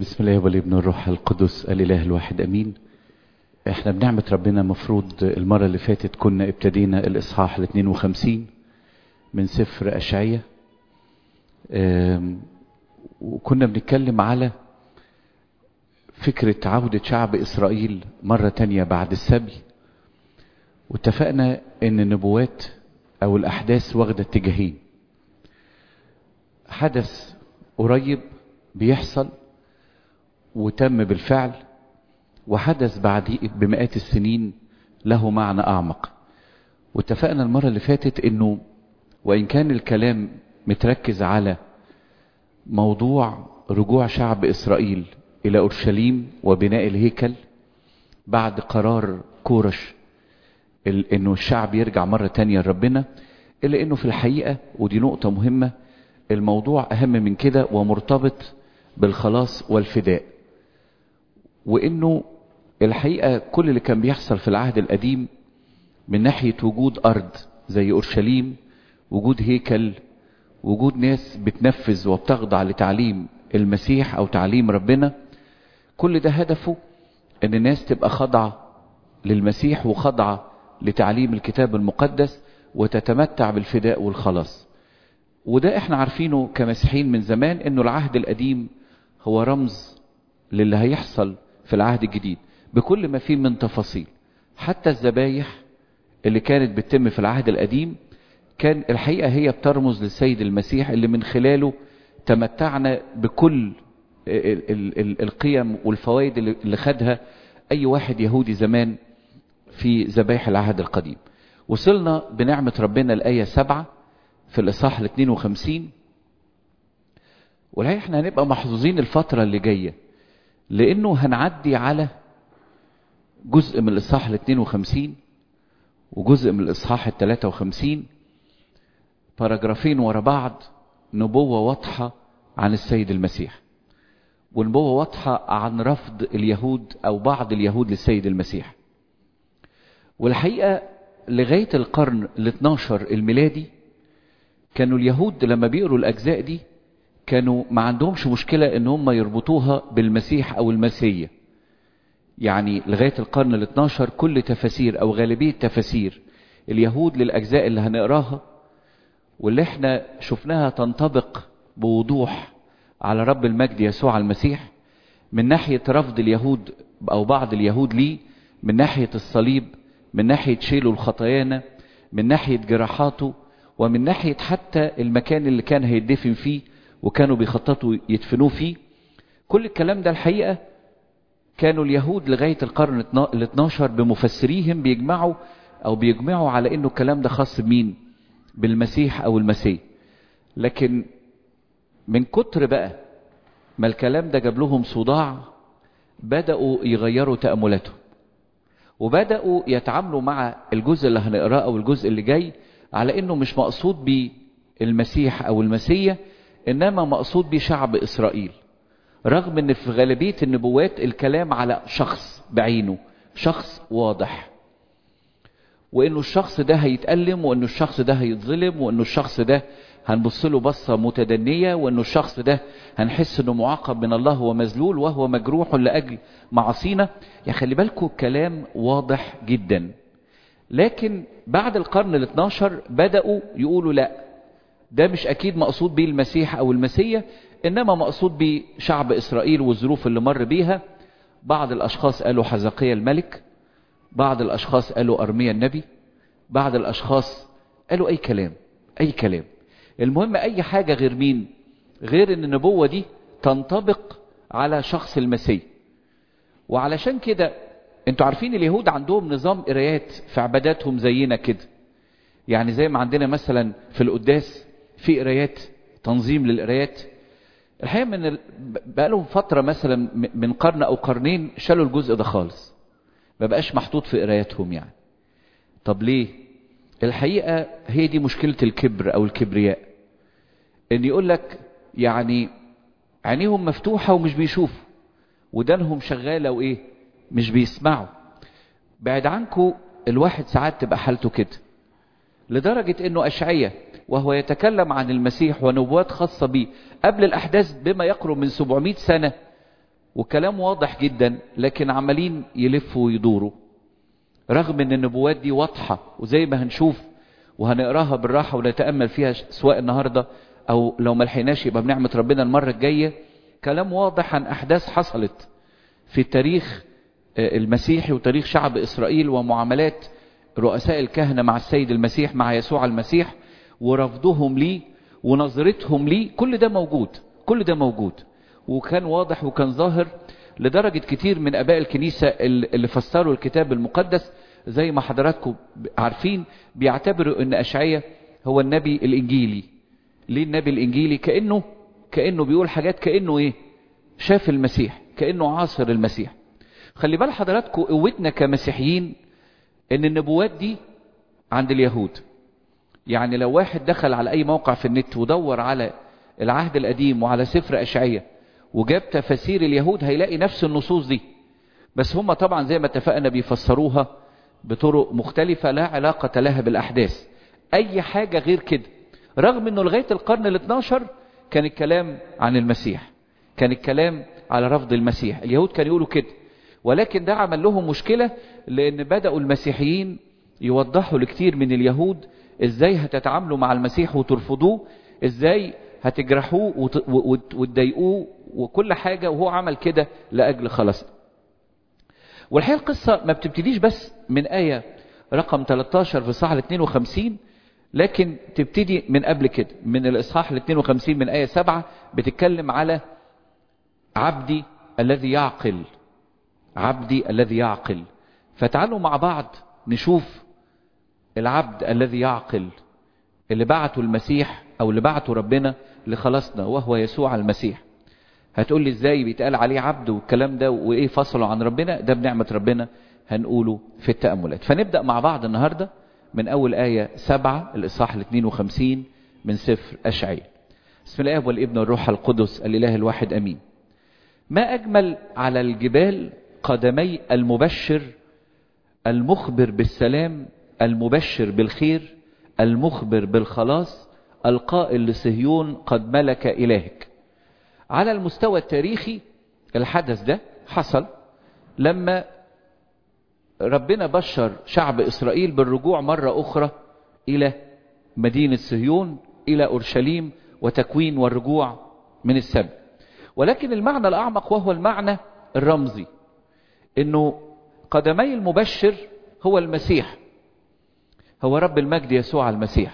بسم الله والابن الروح القدس الاله الواحد امين احنا بنعمة ربنا مفروض المرة اللي فاتت كنا ابتدينا الاصحاح ال 52 من سفر اشعية وكنا بنتكلم على فكرة عودة شعب اسرائيل مرة تانية بعد السبي واتفقنا ان النبوات او الاحداث واخدة اتجاهين حدث قريب بيحصل وتم بالفعل وحدث بعد بمئات السنين له معنى أعمق واتفقنا المرة اللي فاتت انه وإن كان الكلام متركز على موضوع رجوع شعب إسرائيل إلى أورشليم وبناء الهيكل بعد قرار كورش انه الشعب يرجع مرة تانية لربنا إلا انه في الحقيقة ودي نقطة مهمة الموضوع أهم من كده ومرتبط بالخلاص والفداء وانه الحقيقة كل اللي كان بيحصل في العهد القديم من ناحية وجود ارض زي اورشليم وجود هيكل وجود ناس بتنفذ وبتخضع لتعليم المسيح او تعليم ربنا كل ده هدفه ان الناس تبقى خاضعة للمسيح وخاضعة لتعليم الكتاب المقدس وتتمتع بالفداء والخلاص وده احنا عارفينه كمسيحيين من زمان انه العهد القديم هو رمز للي هيحصل في العهد الجديد بكل ما فيه من تفاصيل حتى الذبايح اللي كانت بتتم في العهد القديم كان الحقيقة هي بترمز للسيد المسيح اللي من خلاله تمتعنا بكل ال ال ال القيم والفوائد اللي خدها أي واحد يهودي زمان في ذبايح العهد القديم وصلنا بنعمة ربنا الآية سبعة في الإصحاح ال 52 والحقيقة احنا هنبقى محظوظين الفترة اللي جاية لانه هنعدي على جزء من الاصحاح ال 52 وجزء من الاصحاح ال 53 باراجرافين ورا بعض نبوة واضحة عن السيد المسيح ونبوة واضحة عن رفض اليهود او بعض اليهود للسيد المسيح والحقيقة لغاية القرن ال 12 الميلادي كانوا اليهود لما بيقروا الاجزاء دي كانوا ما عندهمش مشكلة ان هم يربطوها بالمسيح او المسيح يعني لغاية القرن ال 12 كل تفاسير او غالبية تفاسير اليهود للاجزاء اللي هنقراها واللي احنا شفناها تنطبق بوضوح على رب المجد يسوع المسيح من ناحية رفض اليهود او بعض اليهود ليه من ناحية الصليب من ناحية شيله الخطايانا من ناحية جراحاته ومن ناحية حتى المكان اللي كان هيدفن فيه وكانوا بيخططوا يدفنوه فيه كل الكلام ده الحقيقة كانوا اليهود لغاية القرن ال 12 بمفسريهم بيجمعوا أو بيجمعوا على إنه الكلام ده خاص بمين بالمسيح أو المسيح لكن من كتر بقى ما الكلام ده جاب لهم صداع بدأوا يغيروا تأملاتهم وبدأوا يتعاملوا مع الجزء اللي هنقراه أو الجزء اللي جاي على إنه مش مقصود بالمسيح أو المسيح إنما مقصود بشعب إسرائيل رغم إن في غالبية النبوات الكلام على شخص بعينه شخص واضح وإنه الشخص ده هيتألم وإنه الشخص ده هيتظلم وإنه الشخص ده هنبص له بصة متدنية وإنه الشخص ده هنحس إنه معاقب من الله ومذلول وهو مجروح لأجل معاصينا يا خلي بالكم الكلام واضح جدا لكن بعد القرن ال 12 بدأوا يقولوا لا ده مش أكيد مقصود به المسيح أو المسيح إنما مقصود به شعب إسرائيل والظروف اللي مر بيها بعض الأشخاص قالوا حزقية الملك بعض الأشخاص قالوا أرميا النبي بعض الأشخاص قالوا أي كلام أي كلام المهم أي حاجة غير مين غير إن النبوة دي تنطبق على شخص المسيح وعلشان كده انتوا عارفين اليهود عندهم نظام قرايات في عباداتهم زينا كده يعني زي ما عندنا مثلا في القداس في قرايات تنظيم للقرايات الحقيقه من ال... بقالهم فتره مثلا من قرن او قرنين شالوا الجزء ده خالص ما بقاش محطوط في قراياتهم يعني طب ليه الحقيقه هي دي مشكله الكبر او الكبرياء ان يقول لك يعني عينيهم مفتوحه ومش بيشوفوا ودانهم شغاله وايه مش بيسمعوا بعد عنكم الواحد ساعات تبقى حالته كده لدرجة انه اشعية وهو يتكلم عن المسيح ونبوات خاصة به قبل الاحداث بما يقرب من 700 سنة وكلام واضح جدا لكن عمالين يلفوا ويدوروا رغم ان النبوات دي واضحة وزي ما هنشوف وهنقراها بالراحة ونتأمل فيها سواء النهاردة او لو ما لحقناش يبقى بنعمة ربنا المرة الجاية كلام واضح عن احداث حصلت في التاريخ المسيحي وتاريخ شعب اسرائيل ومعاملات رؤساء الكهنة مع السيد المسيح مع يسوع المسيح ورفضهم ليه ونظرتهم ليه كل ده موجود كل ده موجود وكان واضح وكان ظاهر لدرجة كتير من أباء الكنيسة اللي فسروا الكتاب المقدس زي ما حضراتكم عارفين بيعتبروا أن أشعية هو النبي الإنجيلي ليه النبي الإنجيلي كأنه كأنه بيقول حاجات كأنه إيه شاف المسيح كأنه عاصر المسيح خلي بال حضراتكم قوتنا كمسيحيين ان النبوات دي عند اليهود يعني لو واحد دخل على اي موقع في النت ودور على العهد القديم وعلى سفر اشعية وجاب تفاسير اليهود هيلاقي نفس النصوص دي بس هم طبعا زي ما اتفقنا بيفسروها بطرق مختلفة لا علاقة لها بالاحداث اي حاجة غير كده رغم انه لغاية القرن ال 12 كان الكلام عن المسيح كان الكلام على رفض المسيح اليهود كانوا يقولوا كده ولكن ده عمل لهم مشكلة لأن بدأوا المسيحيين يوضحوا لكتير من اليهود إزاي هتتعاملوا مع المسيح وترفضوه إزاي هتجرحوه وتضايقوه وكل حاجة وهو عمل كده لأجل خلاص والحقيقة القصة ما بتبتديش بس من آية رقم 13 في الصحة 52 لكن تبتدي من قبل كده من الإصحاح ال 52 من آية 7 بتتكلم على عبدي الذي يعقل عبدي الذي يعقل فتعالوا مع بعض نشوف العبد الذي يعقل اللي بعته المسيح او اللي بعته ربنا لخلصنا وهو يسوع المسيح هتقول لي ازاي بيتقال عليه عبد والكلام ده وايه فصله عن ربنا ده بنعمة ربنا هنقوله في التأملات فنبدأ مع بعض النهاردة من اول آية سبعة الاصحاح ال 52 من سفر اشعياء بسم الله والابن والروح القدس الاله الواحد امين ما اجمل على الجبال قدمي المبشر المخبر بالسلام المبشر بالخير المخبر بالخلاص القائل لصهيون قد ملك إلهك على المستوى التاريخي الحدث ده حصل لما ربنا بشر شعب إسرائيل بالرجوع مرة أخرى إلى مدينة صهيون إلى أورشليم وتكوين والرجوع من السبت ولكن المعنى الأعمق وهو المعنى الرمزي انه قدمي المبشر هو المسيح هو رب المجد يسوع المسيح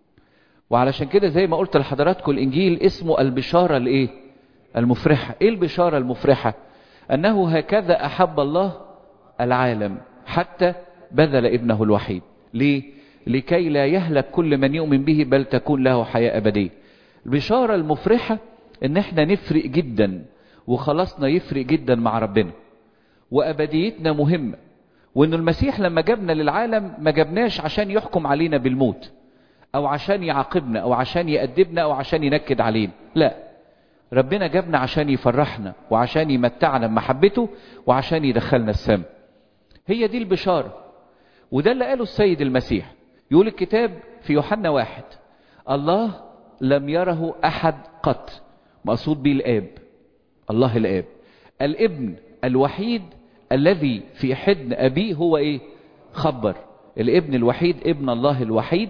وعلشان كده زي ما قلت لحضراتكم الانجيل اسمه البشارة الايه المفرحة ايه البشارة المفرحة انه هكذا احب الله العالم حتى بذل ابنه الوحيد ليه لكي لا يهلك كل من يؤمن به بل تكون له حياة ابدية البشارة المفرحة ان احنا نفرق جدا وخلاصنا يفرق جدا مع ربنا وأبديتنا مهمة وأن المسيح لما جابنا للعالم ما جابناش عشان يحكم علينا بالموت أو عشان يعاقبنا أو عشان يأدبنا أو عشان ينكد علينا لا ربنا جابنا عشان يفرحنا وعشان يمتعنا بمحبته وعشان يدخلنا السماء هي دي البشارة وده اللي قاله السيد المسيح يقول الكتاب في يوحنا واحد الله لم يره أحد قط مقصود به الآب الله الآب الابن الوحيد الذي في حضن أبيه هو إيه خبر الابن الوحيد ابن الله الوحيد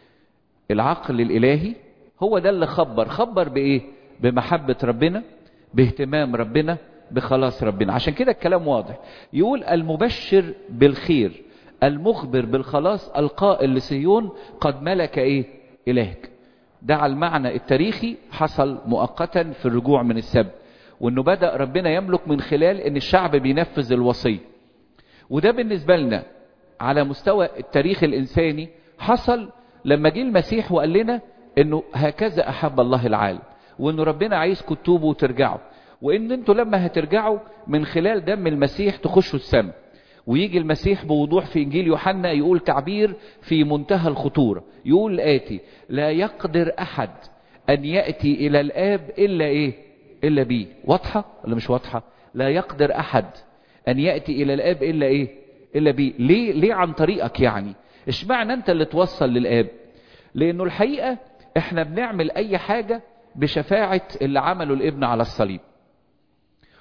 العقل الإلهي هو ده اللي خبر خبر بإيه بمحبة ربنا باهتمام ربنا بخلاص ربنا عشان كده الكلام واضح يقول المبشر بالخير المخبر بالخلاص القائل لسيون قد ملك ايه الهك ده على المعنى التاريخي حصل مؤقتا في الرجوع من السبت وانه بدأ ربنا يملك من خلال ان الشعب بينفذ الوصية وده بالنسبة لنا على مستوى التاريخ الانساني حصل لما جه المسيح وقال لنا انه هكذا احب الله العالم وانه ربنا عايزكم تتوبوا وترجعوا وان انتوا لما هترجعوا من خلال دم المسيح تخشوا السماء ويجي المسيح بوضوح في انجيل يوحنا يقول تعبير في منتهى الخطورة يقول الاتي لا يقدر احد ان يأتي الى الاب الا ايه الا بيه واضحة ولا مش واضحة لا يقدر احد ان يأتي الى الاب الا ايه الا بيه ليه ليه عن طريقك يعني اشمعنى انت اللي توصل للاب لانه الحقيقة احنا بنعمل اي حاجة بشفاعة اللي عمله الابن على الصليب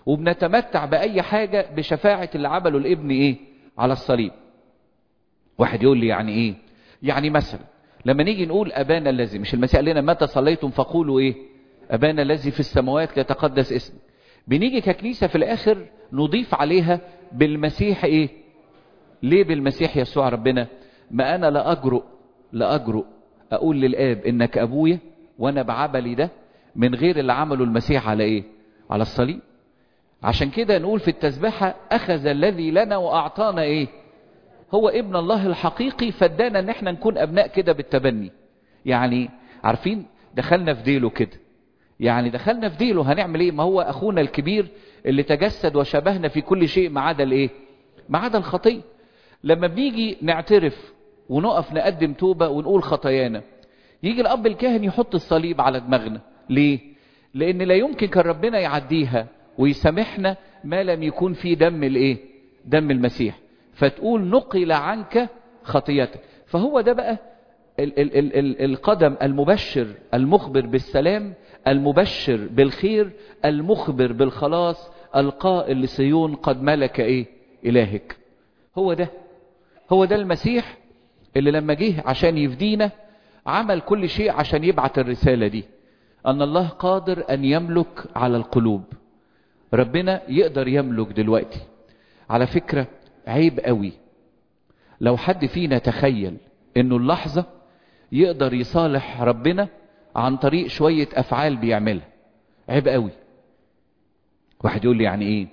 وبنتمتع بأي حاجة بشفاعة اللي عمله الابن ايه على الصليب واحد يقول لي يعني ايه يعني مثلا لما نيجي نقول ابانا الذي مش المسيح قال لنا متى صليتم فقولوا ايه ابانا الذي في السماوات يتقدس اسمك بنيجي ككنيسة في الاخر نضيف عليها بالمسيح ايه ليه بالمسيح يسوع ربنا ما انا لا اجرؤ لا اجرؤ اقول للاب انك ابويا وانا بعملي ده من غير اللي عمله المسيح على ايه على الصليب عشان كده نقول في التسبيحة اخذ الذي لنا واعطانا ايه هو ابن الله الحقيقي فادانا ان احنا نكون ابناء كده بالتبني يعني عارفين دخلنا في ديله كده يعني دخلنا في ديله هنعمل ايه ما هو اخونا الكبير اللي تجسد وشبهنا في كل شيء ما عدا الايه ما عدا الخطيه لما بنيجي نعترف ونقف نقدم توبه ونقول خطايانا يجي الاب الكاهن يحط الصليب على دماغنا ليه لان لا يمكن كان ربنا يعديها ويسامحنا ما لم يكون في دم الايه دم المسيح فتقول نقل عنك خطيتك فهو ده بقى ال ال ال ال القدم المبشر المخبر بالسلام المبشر بالخير المخبر بالخلاص القائل لصيون قد ملك ايه الهك هو ده هو ده المسيح اللي لما جه عشان يفدينا عمل كل شيء عشان يبعت الرسالة دي ان الله قادر ان يملك على القلوب ربنا يقدر يملك دلوقتي على فكرة عيب قوي لو حد فينا تخيل انه اللحظة يقدر يصالح ربنا عن طريق شوية افعال بيعملها عيب قوي واحد يقول لي يعني ايه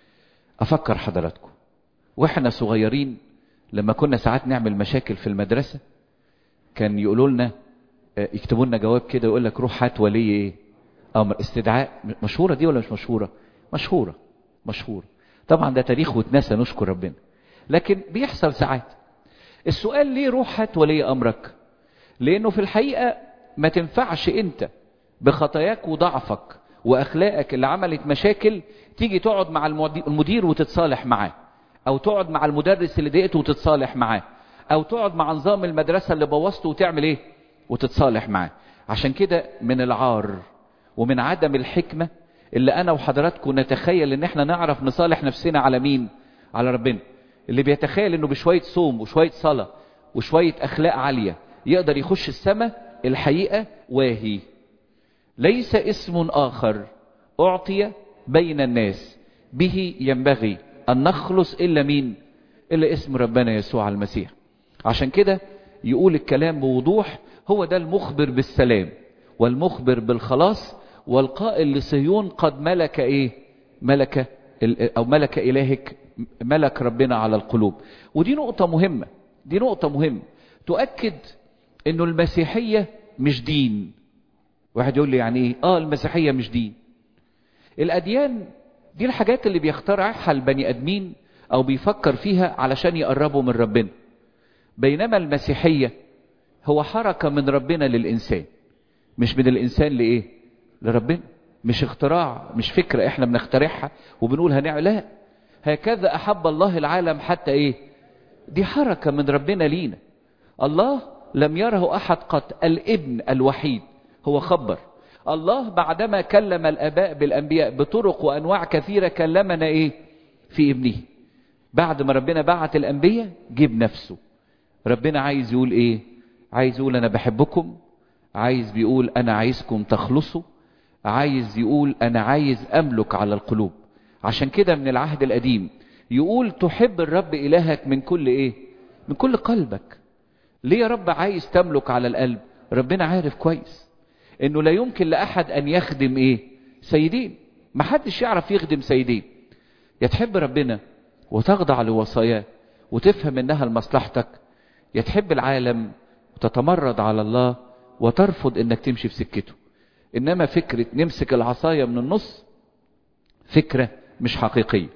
افكر حضراتكم واحنا صغيرين لما كنا ساعات نعمل مشاكل في المدرسة كان يقولوا لنا يكتبوا لنا جواب كده يقول لك روح هات ولي ايه امر استدعاء مشهورة دي ولا مش مشهورة مشهورة مشهورة طبعا ده تاريخ واتنسى نشكر ربنا لكن بيحصل ساعات السؤال ليه روح هات ولي امرك لانه في الحقيقة ما تنفعش انت بخطاياك وضعفك واخلاقك اللي عملت مشاكل تيجي تقعد مع المدير وتتصالح معاه او تقعد مع المدرس اللي ضايقته وتتصالح معاه او تقعد مع نظام المدرسة اللي بوظته وتعمل ايه وتتصالح معاه عشان كده من العار ومن عدم الحكمة اللي انا وحضراتكم نتخيل ان احنا نعرف نصالح نفسنا على مين على ربنا اللي بيتخيل انه بشوية صوم وشوية صلاة وشوية اخلاق عالية يقدر يخش السماء الحقيقة واهي ليس اسم اخر اعطي بين الناس به ينبغي ان نخلص الا مين الا اسم ربنا يسوع المسيح عشان كده يقول الكلام بوضوح هو ده المخبر بالسلام والمخبر بالخلاص والقائل لصهيون قد ملك ايه ملك او ملك الهك ملك ربنا على القلوب ودي نقطة مهمة دي نقطة مهمة تؤكد انه المسيحية مش دين واحد يقول لي يعني ايه اه المسيحية مش دين الاديان دي الحاجات اللي بيخترعها البني ادمين او بيفكر فيها علشان يقربوا من ربنا بينما المسيحية هو حركة من ربنا للإنسان مش من الإنسان لإيه لربنا مش اختراع مش فكرة احنا بنخترعها وبنقول هنعمل لا هكذا أحب الله العالم حتى إيه دي حركة من ربنا لينا الله لم يره أحد قط الابن الوحيد هو خبر الله بعدما كلم الآباء بالأنبياء بطرق وأنواع كثيرة كلمنا إيه في ابنه بعد ما ربنا بعت الأنبياء جيب نفسه ربنا عايز يقول ايه عايز يقول انا بحبكم عايز بيقول انا عايزكم تخلصوا عايز يقول انا عايز املك على القلوب عشان كده من العهد القديم يقول تحب الرب الهك من كل ايه من كل قلبك ليه يا رب عايز تملك على القلب ربنا عارف كويس انه لا يمكن لاحد ان يخدم ايه سيدين ما حدش يعرف يخدم سيدين يا تحب ربنا وتخضع لوصاياه وتفهم انها لمصلحتك يا تحب العالم وتتمرد على الله وترفض انك تمشي في سكته انما فكرة نمسك العصاية من النص فكرة مش حقيقية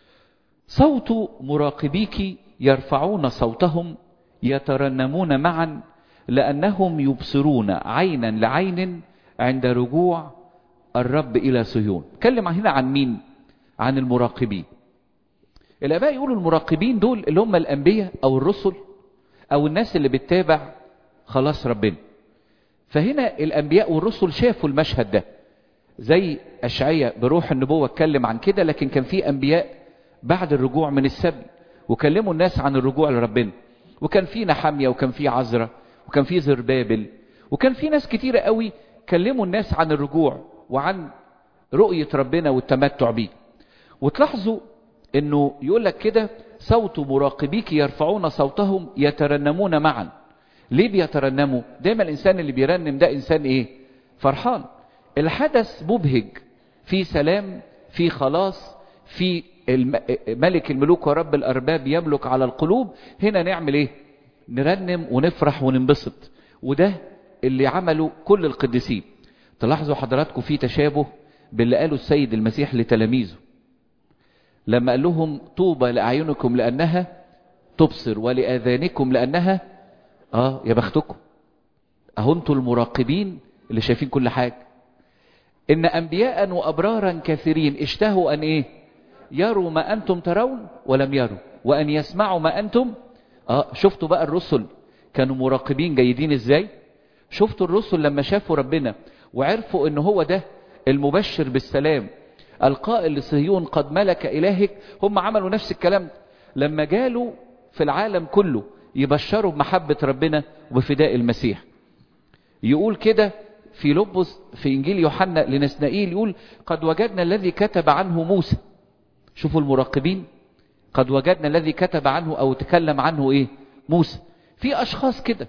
صوت مراقبيك يرفعون صوتهم يترنمون معا لأنهم يبصرون عينا لعين عند رجوع الرب إلى صهيون كلم هنا عن مين عن المراقبين الآباء يقولوا المراقبين دول اللي هم الأنبياء أو الرسل او الناس اللي بتتابع خلاص ربنا فهنا الانبياء والرسل شافوا المشهد ده زي أشعية بروح النبوة اتكلم عن كده لكن كان في أنبياء بعد الرجوع من السبي وكلموا الناس عن الرجوع لربنا وكان في نحمية وكان في عزرة وكان في زربابل وكان في ناس كتيرة قوي كلموا الناس عن الرجوع وعن رؤية ربنا والتمتع بيه وتلاحظوا انه يقول لك كده صوت مراقبيك يرفعون صوتهم يترنمون معا ليه بيترنموا دايما الانسان اللي بيرنم ده انسان ايه فرحان الحدث مبهج في سلام في خلاص في ملك الملوك ورب الارباب يملك على القلوب هنا نعمل ايه نرنم ونفرح وننبسط وده اللي عمله كل القديسين تلاحظوا حضراتكم في تشابه باللي قاله السيد المسيح لتلاميذه لما قال لهم طوبى لأعينكم لأنها تبصر ولآذانكم لأنها آه يا بختكم أهو انتوا المراقبين اللي شايفين كل حاجة إن أنبياء وأبرارا كثيرين اشتهوا أن إيه يروا ما أنتم ترون ولم يروا وأن يسمعوا ما أنتم آه شفتوا بقى الرسل كانوا مراقبين جيدين إزاي شفتوا الرسل لما شافوا ربنا وعرفوا ان هو ده المبشر بالسلام القائل لصهيون قد ملك إلهك هم عملوا نفس الكلام لما جالوا في العالم كله يبشروا بمحبة ربنا وبفداء المسيح يقول كده في لبس في إنجيل يوحنا لنسنائيل يقول قد وجدنا الذي كتب عنه موسى شوفوا المراقبين قد وجدنا الذي كتب عنه أو تكلم عنه إيه موسى في أشخاص كده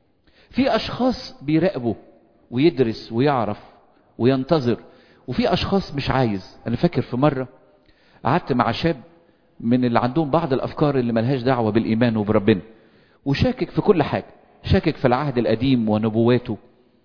في أشخاص بيراقبوا ويدرس ويعرف وينتظر وفي أشخاص مش عايز أنا فاكر في مرة قعدت مع شاب من اللي عندهم بعض الأفكار اللي ملهاش دعوة بالإيمان وبربنا وشاكك في كل حاجة شاكك في العهد القديم ونبواته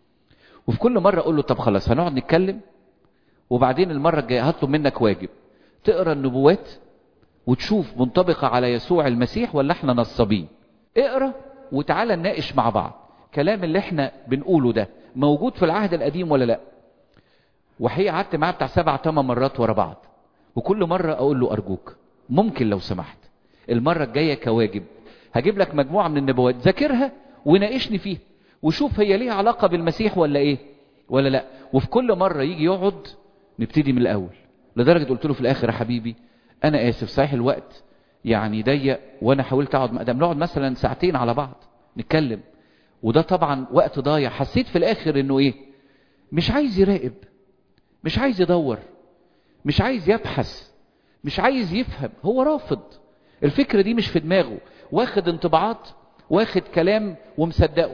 وفي كل مرة أقول له طب خلاص هنقعد نتكلم وبعدين المرة الجاية هطلب منك واجب تقرأ النبوات وتشوف منطبقة على يسوع المسيح ولا احنا نصابين اقرأ وتعالى نناقش مع بعض كلام اللي احنا بنقوله ده موجود في العهد القديم ولا لا وحقيقة قعدت معاه بتاع سبع ثمان مرات ورا بعض وكل مرة اقول له ارجوك ممكن لو سمحت المرة الجاية كواجب هجيب لك مجموعة من النبوات ذاكرها وناقشني فيها وشوف هي ليها علاقة بالمسيح ولا ايه ولا لا وفي كل مرة يجي يقعد نبتدي من الاول لدرجة قلت له في الاخر يا حبيبي انا اسف صحيح الوقت يعني ضيق وانا حاولت اقعد مقدم نقعد مثلا ساعتين على بعض نتكلم وده طبعا وقت ضايع حسيت في الاخر انه ايه مش عايز يراقب مش عايز يدور مش عايز يبحث مش عايز يفهم هو رافض الفكرة دي مش في دماغه واخد انطباعات واخد كلام ومصدقه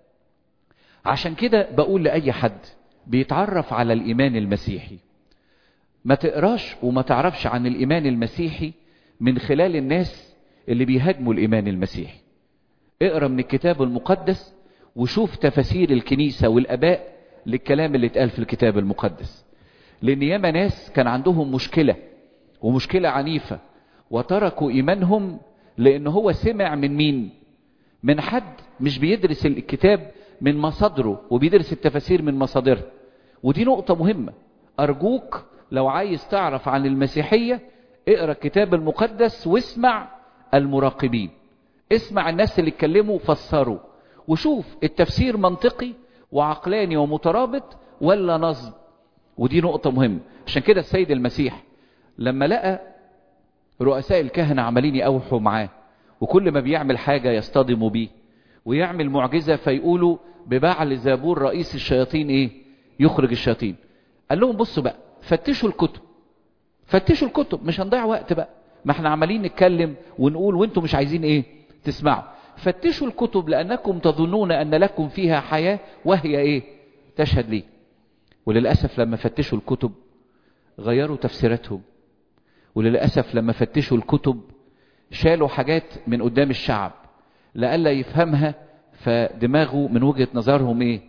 عشان كده بقول لأي حد بيتعرف على الإيمان المسيحي ما تقراش وما تعرفش عن الإيمان المسيحي من خلال الناس اللي بيهاجموا الإيمان المسيحي اقرا من الكتاب المقدس وشوف تفاسير الكنيسة والأباء للكلام اللي اتقال في الكتاب المقدس لأن ياما ناس كان عندهم مشكلة ومشكلة عنيفة وتركوا إيمانهم لأن هو سمع من مين من حد مش بيدرس الكتاب من مصادره وبيدرس التفاسير من مصادرها ودي نقطة مهمة أرجوك لو عايز تعرف عن المسيحية اقرأ الكتاب المقدس واسمع المراقبين اسمع الناس اللي اتكلموا فسروا وشوف التفسير منطقي وعقلاني ومترابط ولا نصب ودي نقطة مهمة عشان كده السيد المسيح لما لقى رؤساء الكهنة عمالين يأوحوا معاه وكل ما بيعمل حاجة يصطدموا بيه ويعمل معجزة فيقولوا ببعل زابور رئيس الشياطين ايه يخرج الشياطين قال لهم بصوا بقى فتشوا الكتب فتشوا الكتب مش هنضيع وقت بقى ما احنا عمالين نتكلم ونقول وانتم مش عايزين ايه تسمعوا فتشوا الكتب لأنكم تظنون أن لكم فيها حياة وهي ايه تشهد لي وللأسف لما فتشوا الكتب غيروا تفسيراتهم وللأسف لما فتشوا الكتب شالوا حاجات من قدام الشعب لألا يفهمها فدماغه من وجهة نظرهم ايه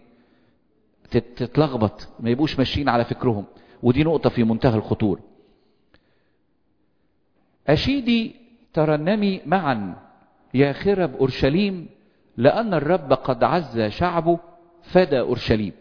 تتلخبط ما يبقوش ماشيين على فكرهم ودي نقطة في منتهى الخطورة أشيدي ترنمي معا يا خرب أورشليم لأن الرب قد عز شعبه فدى أورشليم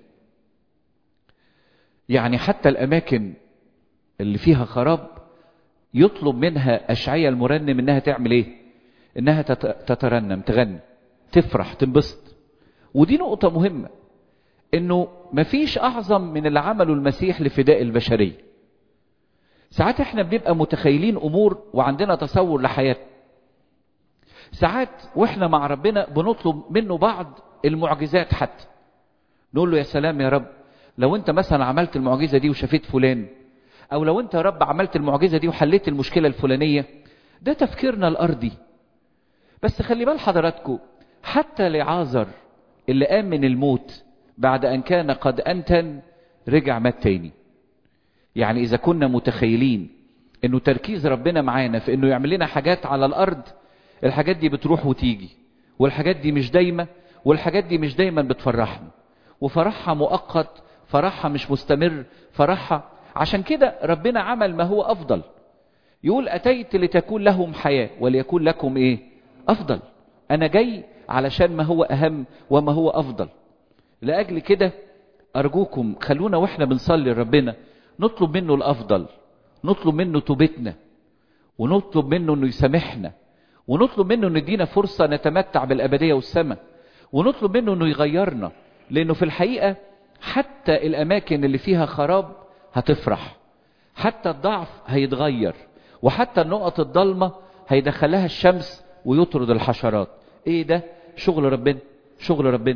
يعني حتى الأماكن اللي فيها خراب يطلب منها أشعية المرنم إنها تعمل إيه إنها تترنم تغني تفرح تنبسط ودي نقطة مهمة انه مفيش اعظم من اللي عمله المسيح لفداء البشرية ساعات احنا بنبقى متخيلين امور وعندنا تصور لحياتنا ساعات واحنا مع ربنا بنطلب منه بعض المعجزات حتى نقول له يا سلام يا رب لو انت مثلا عملت المعجزة دي وشفيت فلان او لو انت يا رب عملت المعجزة دي وحليت المشكلة الفلانية ده تفكيرنا الارضي بس خلي بال حضراتكم حتى لعازر اللي قام من الموت بعد ان كان قد انتن رجع مات تاني يعني اذا كنا متخيلين انه تركيز ربنا معانا في انه يعمل لنا حاجات على الارض الحاجات دي بتروح وتيجي والحاجات دي مش دايمة والحاجات دي مش دايما بتفرحنا وفرحها مؤقت فرحها مش مستمر فرحها عشان كده ربنا عمل ما هو افضل يقول اتيت لتكون لهم حياة وليكون لكم ايه افضل انا جاي علشان ما هو اهم وما هو افضل لاجل كده ارجوكم خلونا واحنا بنصلي لربنا نطلب منه الافضل نطلب منه توبتنا ونطلب منه انه يسامحنا ونطلب منه انه يدينا فرصة نتمتع بالابدية والسماء ونطلب منه انه يغيرنا لانه في الحقيقة حتى الاماكن اللي فيها خراب هتفرح حتى الضعف هيتغير وحتى النقط الضلمة هيدخلها الشمس ويطرد الحشرات ايه ده شغل ربنا شغل ربنا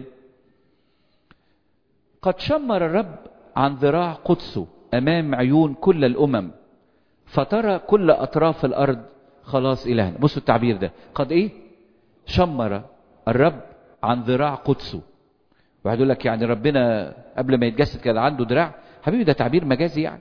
قد شمر الرب عن ذراع قدسه امام عيون كل الامم فترى كل اطراف الارض خلاص الهنا بصوا التعبير ده قد ايه شمر الرب عن ذراع قدسه واحد يقول لك يعني ربنا قبل ما يتجسد كان عنده دراع حبيبي ده تعبير مجازي يعني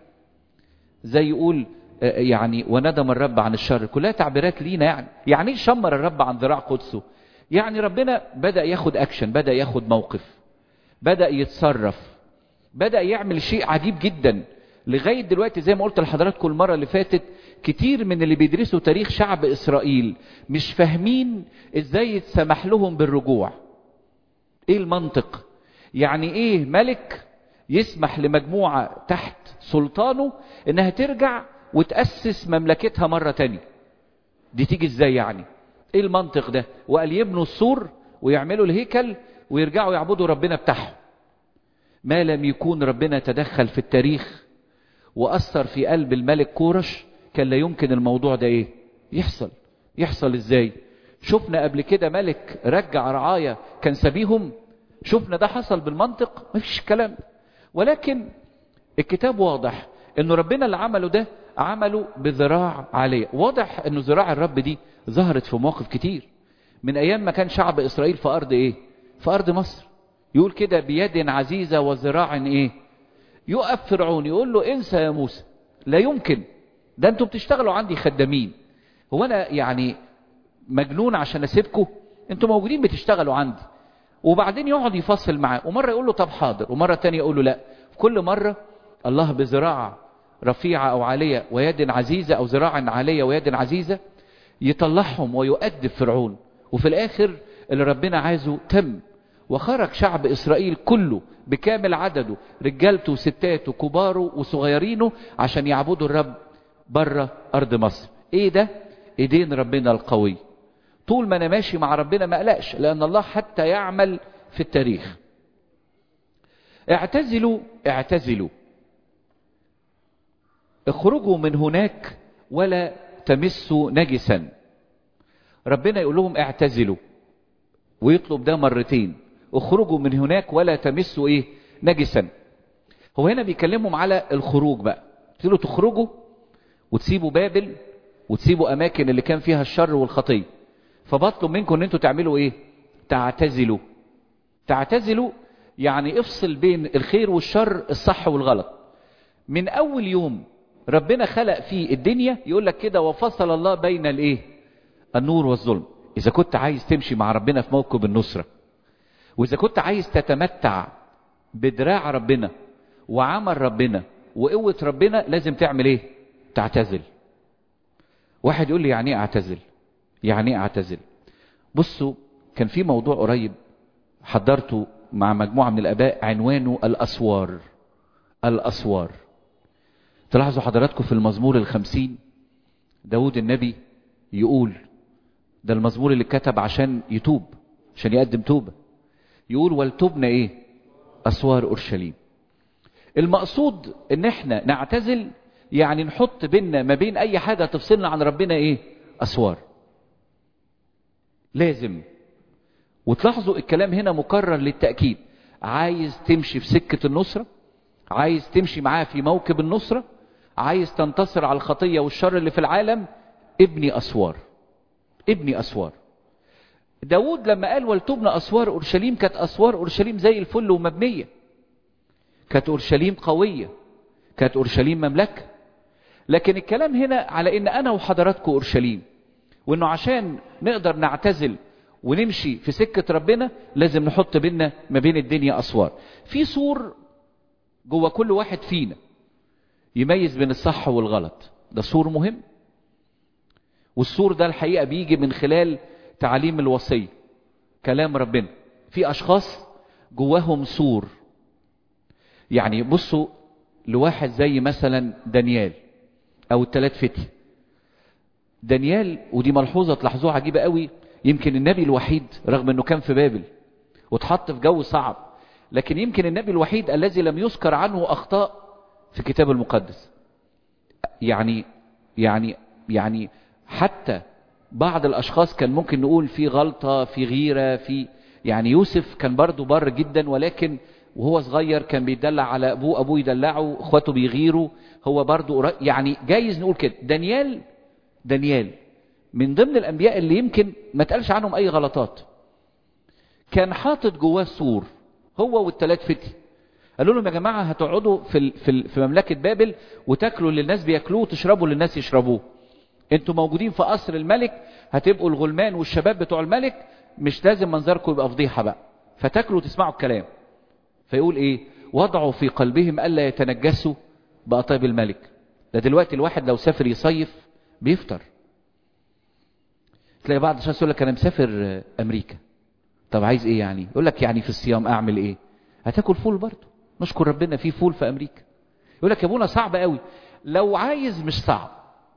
زي يقول يعني وندم الرب عن الشر كلها تعبيرات لينا يعني يعني ايه شمر الرب عن ذراع قدسه يعني ربنا بدأ ياخد اكشن بدأ ياخد موقف بدأ يتصرف بدأ يعمل شيء عجيب جدا لغاية دلوقتي زي ما قلت لحضراتكم المرة اللي فاتت كتير من اللي بيدرسوا تاريخ شعب إسرائيل مش فاهمين ازاي يتسمح لهم بالرجوع ايه المنطق يعني ايه ملك يسمح لمجموعة تحت سلطانه انها ترجع وتأسس مملكتها مرة تانية دي تيجي ازاي يعني ايه المنطق ده وقال يبنوا السور ويعملوا الهيكل ويرجعوا يعبدوا ربنا بتاعهم ما لم يكون ربنا تدخل في التاريخ وأثر في قلب الملك كورش كان لا يمكن الموضوع ده ايه يحصل يحصل ازاي شفنا قبل كده ملك رجع رعاية كان سبيهم شفنا ده حصل بالمنطق مفيش كلام ولكن الكتاب واضح انه ربنا اللي عمله ده عمله بذراع عالية واضح انه ذراع الرب دي ظهرت في مواقف كتير من ايام ما كان شعب اسرائيل في ارض ايه في ارض مصر يقول كده بيد عزيزة وذراع ايه يقف فرعون يقول له انسى يا موسى لا يمكن ده انتوا بتشتغلوا عندي خدامين هو انا يعني مجنون عشان اسيبكم انتوا موجودين بتشتغلوا عندي وبعدين يقعد يفصل معاه ومرة يقول له طب حاضر ومرة تانية يقول له لا في كل مرة الله بذراع رفيعة أو عالية ويد عزيزة أو ذراع عالية ويد عزيزة يطلعهم ويؤدب فرعون وفي الآخر اللي ربنا عايزه تم وخرج شعب إسرائيل كله بكامل عدده رجالته وستاته كباره وصغيرينه عشان يعبدوا الرب بره أرض مصر إيه ده؟ إيدين ربنا القوي طول ما أنا ماشي مع ربنا ما أقلقش لأن الله حتى يعمل في التاريخ اعتزلوا اعتزلوا اخرجوا من هناك ولا تمسوا نجسا ربنا يقول لهم اعتزلوا ويطلب ده مرتين اخرجوا من هناك ولا تمسوا ايه نجسا هو هنا بيكلمهم على الخروج بقى تقولوا تخرجوا وتسيبوا بابل وتسيبوا اماكن اللي كان فيها الشر والخطيه فبطلب منكم ان انتوا تعملوا ايه تعتزلوا تعتزلوا يعني افصل بين الخير والشر الصح والغلط من اول يوم ربنا خلق فيه الدنيا يقول لك كده وفصل الله بين الايه النور والظلم اذا كنت عايز تمشي مع ربنا في موكب النصره واذا كنت عايز تتمتع بدراع ربنا وعمل ربنا وقوه ربنا لازم تعمل ايه تعتزل واحد يقول لي يعني ايه اعتزل يعني ايه اعتزل بصوا كان في موضوع قريب حضرته مع مجموعه من الاباء عنوانه الاسوار الاسوار تلاحظوا حضراتكم في المزمور الخمسين داود النبي يقول ده المزمور اللي كتب عشان يتوب عشان يقدم توبة يقول ولتبنا ايه اسوار اورشليم المقصود ان احنا نعتزل يعني نحط بيننا ما بين اي حاجه تفصلنا عن ربنا ايه اسوار لازم وتلاحظوا الكلام هنا مكرر للتاكيد عايز تمشي في سكه النصره عايز تمشي معاه في موكب النصره عايز تنتصر على الخطيه والشر اللي في العالم ابني اسوار ابني اسوار داود لما قال ولتبنى اسوار اورشليم كانت اسوار اورشليم زي الفل ومبنيه كانت اورشليم قويه كانت اورشليم مملكه لكن الكلام هنا على ان انا وحضراتكم اورشليم وانه عشان نقدر نعتزل ونمشي في سكه ربنا لازم نحط بينا ما بين الدنيا اسوار في سور جوه كل واحد فينا يميز بين الصح والغلط ده سور مهم والسور ده الحقيقه بيجي من خلال تعليم الوصيه كلام ربنا في اشخاص جواهم سور يعني بصوا لواحد زي مثلا دانيال او التلات فتي دانيال ودي ملحوظه تلاحظوها عجيبه قوي يمكن النبي الوحيد رغم انه كان في بابل واتحط في جو صعب لكن يمكن النبي الوحيد الذي لم يذكر عنه اخطاء في الكتاب المقدس يعني يعني يعني حتى بعض الاشخاص كان ممكن نقول في غلطه في غيره في يعني يوسف كان برضه بر جدا ولكن وهو صغير كان بيدلع على ابوه ابوه يدلعه اخواته بيغيروا هو برضه يعني جايز نقول كده دانيال دانيال من ضمن الانبياء اللي يمكن ما تقالش عنهم اي غلطات كان حاطط جواه سور هو والتلات فتي قالوا لهم يا جماعه هتقعدوا في في في مملكه بابل وتاكلوا اللي الناس بياكلوه وتشربوا اللي الناس يشربوه انتوا موجودين في قصر الملك هتبقوا الغلمان والشباب بتوع الملك مش لازم منظركم يبقى فضيحه بقى فتاكلوا وتسمعوا الكلام فيقول ايه وضعوا في قلبهم الا يتنجسوا بأطيب الملك ده دلوقتي الواحد لو سافر يصيف بيفطر تلاقي بعض الناس يقول لك انا مسافر امريكا طب عايز ايه يعني يقول لك يعني في الصيام اعمل ايه هتاكل فول برضه نشكر ربنا في فول في امريكا يقول لك يا ابونا صعب قوي لو عايز مش صعب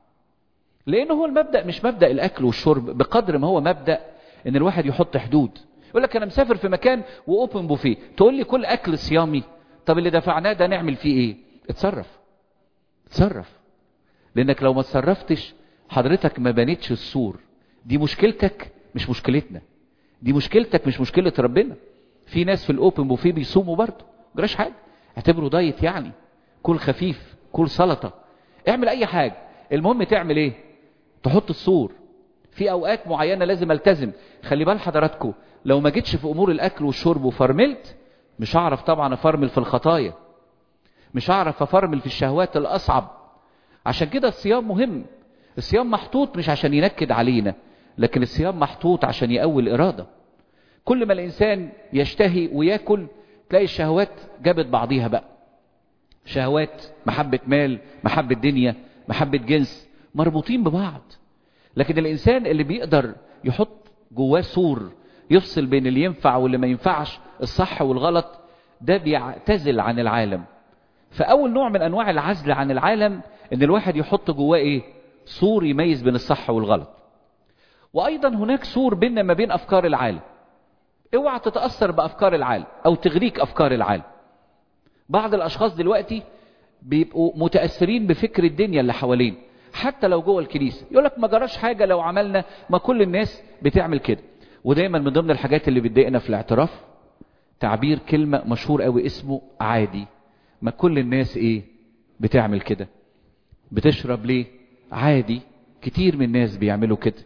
لان هو المبدا مش مبدا الاكل والشرب بقدر ما هو مبدا ان الواحد يحط حدود يقول لك انا مسافر في مكان واوبن بوفيه تقول لي كل اكل صيامي طب اللي دفعناه ده نعمل فيه ايه اتصرف اتصرف لانك لو ما اتصرفتش حضرتك ما بنيتش السور دي مشكلتك مش مشكلتنا دي مشكلتك مش مشكله ربنا في ناس في الاوبن بوفيه بيصوموا برضه جراش حاجه اعتبره دايت يعني كل خفيف كل سلطه اعمل اي حاجه المهم تعمل ايه تحط السور في اوقات معينه لازم التزم خلي بال حضراتكم لو ما جيتش في امور الاكل والشرب وفرملت مش هعرف طبعا افرمل في الخطايا مش هعرف افرمل في الشهوات الاصعب عشان كده الصيام مهم الصيام محطوط مش عشان ينكد علينا لكن الصيام محطوط عشان يقوي الاراده كل ما الانسان يشتهي وياكل تلاقي الشهوات جابت بعضيها بقى شهوات محبه مال محبه دنيا محبه جنس مربوطين ببعض لكن الانسان اللي بيقدر يحط جواه سور يفصل بين اللي ينفع واللي ما ينفعش الصح والغلط ده بيعتزل عن العالم فاول نوع من انواع العزل عن العالم ان الواحد يحط جواه ايه سور يميز بين الصح والغلط وايضا هناك سور بيننا ما بين افكار العالم اوعى تتاثر بافكار العالم او تغريك افكار العالم بعض الاشخاص دلوقتي بيبقوا متاثرين بفكر الدنيا اللي حوالين حتى لو جوه الكنيسه يقول لك ما جراش حاجه لو عملنا ما كل الناس بتعمل كده ودايما من ضمن الحاجات اللي بتضايقنا في الاعتراف تعبير كلمه مشهور قوي اسمه عادي ما كل الناس ايه بتعمل كده بتشرب ليه عادي كتير من الناس بيعملوا كده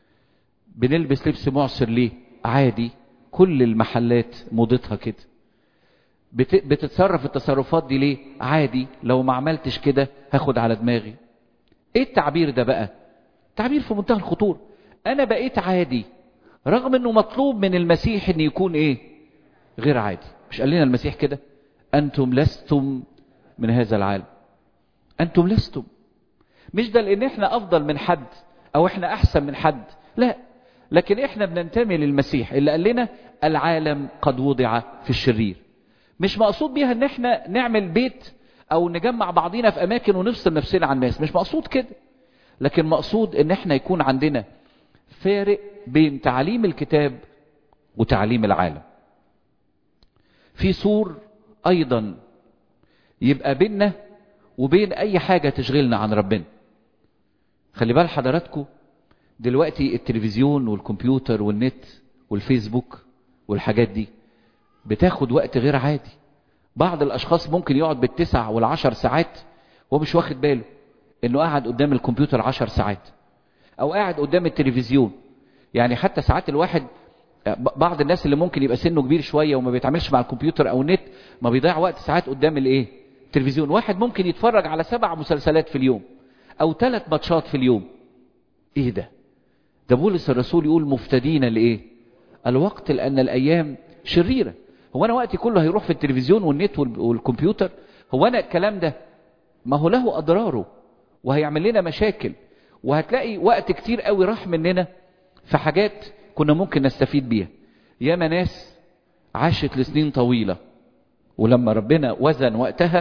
بنلبس لبس معصر ليه عادي كل المحلات موضتها كده بت... بتتصرف التصرفات دي ليه عادي لو ما عملتش كده هاخد على دماغي ايه التعبير ده بقى تعبير في منتهى الخطورة انا بقيت عادي رغم انه مطلوب من المسيح ان يكون ايه غير عادي مش قال لنا المسيح كده انتم لستم من هذا العالم انتم لستم مش ده لان احنا افضل من حد او احنا احسن من حد لا لكن احنا بننتمي للمسيح اللي قال لنا العالم قد وضع في الشرير مش مقصود بيها ان احنا نعمل بيت او نجمع بعضينا في اماكن ونفصل نفسنا عن الناس مش مقصود كده لكن مقصود ان احنا يكون عندنا فارق بين تعليم الكتاب وتعليم العالم في سور ايضا يبقى بيننا وبين اي حاجة تشغلنا عن ربنا خلي بال حضراتكم دلوقتي التلفزيون والكمبيوتر والنت والفيسبوك والحاجات دي بتاخد وقت غير عادي بعض الاشخاص ممكن يقعد بالتسع والعشر ساعات وهو مش واخد باله انه قاعد قدام الكمبيوتر عشر ساعات او قاعد قدام التلفزيون يعني حتى ساعات الواحد بعض الناس اللي ممكن يبقى سنه كبير شوية وما بيتعاملش مع الكمبيوتر او النت ما بيضيع وقت ساعات قدام الايه التلفزيون واحد ممكن يتفرج على سبع مسلسلات في اليوم او ثلاث ماتشات في اليوم ايه ده ده بولس الرسول يقول مفتدين لايه الوقت لان الايام شريره هو انا وقتي كله هيروح في التلفزيون والنت والكمبيوتر هو انا الكلام ده ما هو له اضراره وهيعمل لنا مشاكل وهتلاقي وقت كتير قوي راح مننا في حاجات كنا ممكن نستفيد بيها ياما ناس عاشت لسنين طويلة ولما ربنا وزن وقتها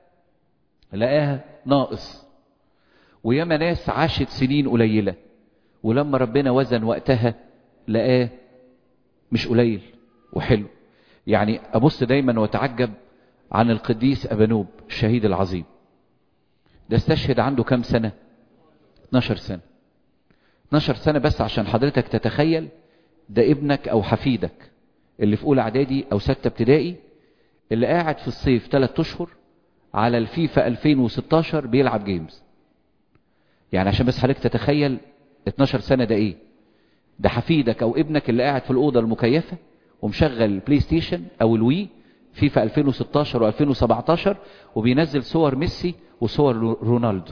لقاها ناقص وياما ناس عاشت سنين قليلة ولما ربنا وزن وقتها لقاه مش قليل وحلو يعني أبص دايما وأتعجب عن القديس أبانوب الشهيد العظيم ده استشهد عنده كام سنة 12 سنة 12 سنة بس عشان حضرتك تتخيل ده ابنك أو حفيدك اللي في أولى إعدادي أو ستة ابتدائي اللي قاعد في الصيف 3 أشهر على الفيفا 2016 بيلعب جيمز يعني عشان بس حضرتك تتخيل 12 سنة ده إيه ده حفيدك أو ابنك اللي قاعد في الأوضة المكيفة ومشغل البلاي ستيشن أو الوي فيفا 2016 و2017 وبينزل صور ميسي وصور رونالدو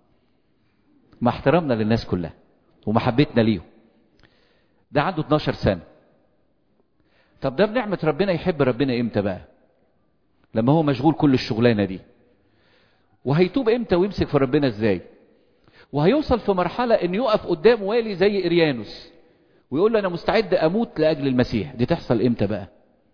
مع احترامنا للناس كلها ومحبتنا ليهم ده عنده 12 سنة طب ده بنعمة ربنا يحب ربنا امتى بقى لما هو مشغول كل الشغلانة دي وهيتوب امتى ويمسك في ربنا ازاي وهيوصل في مرحلة ان يقف قدام والي زي اريانوس ويقول له انا مستعد اموت لاجل المسيح دي تحصل امتى بقى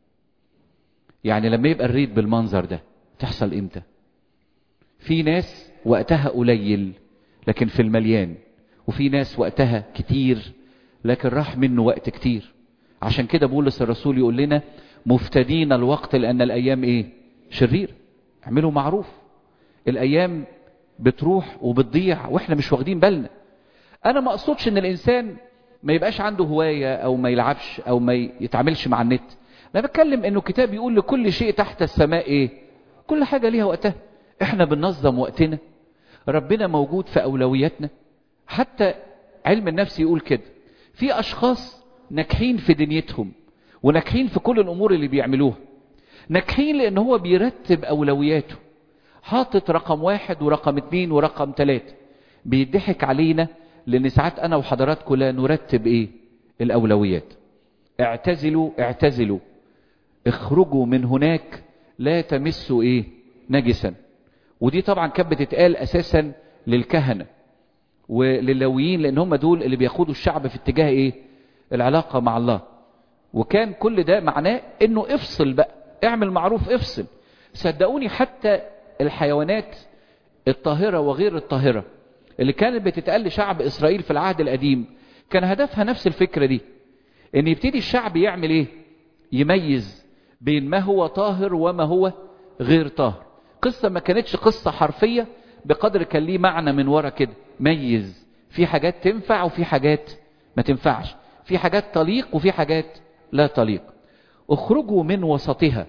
يعني لما يبقى الريد بالمنظر ده تحصل امتى في ناس وقتها قليل لكن في المليان وفي ناس وقتها كتير لكن راح منه وقت كتير عشان كده بولس الرسول يقول لنا مفتدين الوقت لأن الأيام إيه شرير اعملوا معروف الأيام بتروح وبتضيع وإحنا مش واخدين بالنا أنا ما أقصدش إن الإنسان ما يبقاش عنده هواية أو ما يلعبش أو ما يتعاملش مع النت أنا بتكلم إنه كتاب يقول لكل شيء تحت السماء إيه كل حاجة ليها وقتها إحنا بننظم وقتنا ربنا موجود في أولوياتنا حتى علم النفس يقول كده في أشخاص ناجحين في دنيتهم وناجحين في كل الأمور اللي بيعملوها ناجحين لأن هو بيرتب أولوياته حاطط رقم واحد ورقم اتنين ورقم تلاتة بيضحك علينا لأن ساعات أنا وحضراتكم لا نرتب إيه الأولويات اعتزلوا اعتزلوا اخرجوا من هناك لا تمسوا إيه نجسا ودي طبعا كانت بتتقال أساسا للكهنة وللويين لأن هم دول اللي بياخدوا الشعب في اتجاه إيه العلاقة مع الله وكان كل ده معناه انه افصل بقى اعمل معروف افصل صدقوني حتى الحيوانات الطاهرة وغير الطاهرة اللي كانت بتتقال لشعب اسرائيل في العهد القديم كان هدفها نفس الفكرة دي ان يبتدي الشعب يعمل ايه يميز بين ما هو طاهر وما هو غير طاهر قصة ما كانتش قصة حرفية بقدر كان ليه معنى من ورا كده ميز في حاجات تنفع وفي حاجات ما تنفعش في حاجات تليق وفي حاجات لا تليق اخرجوا من وسطها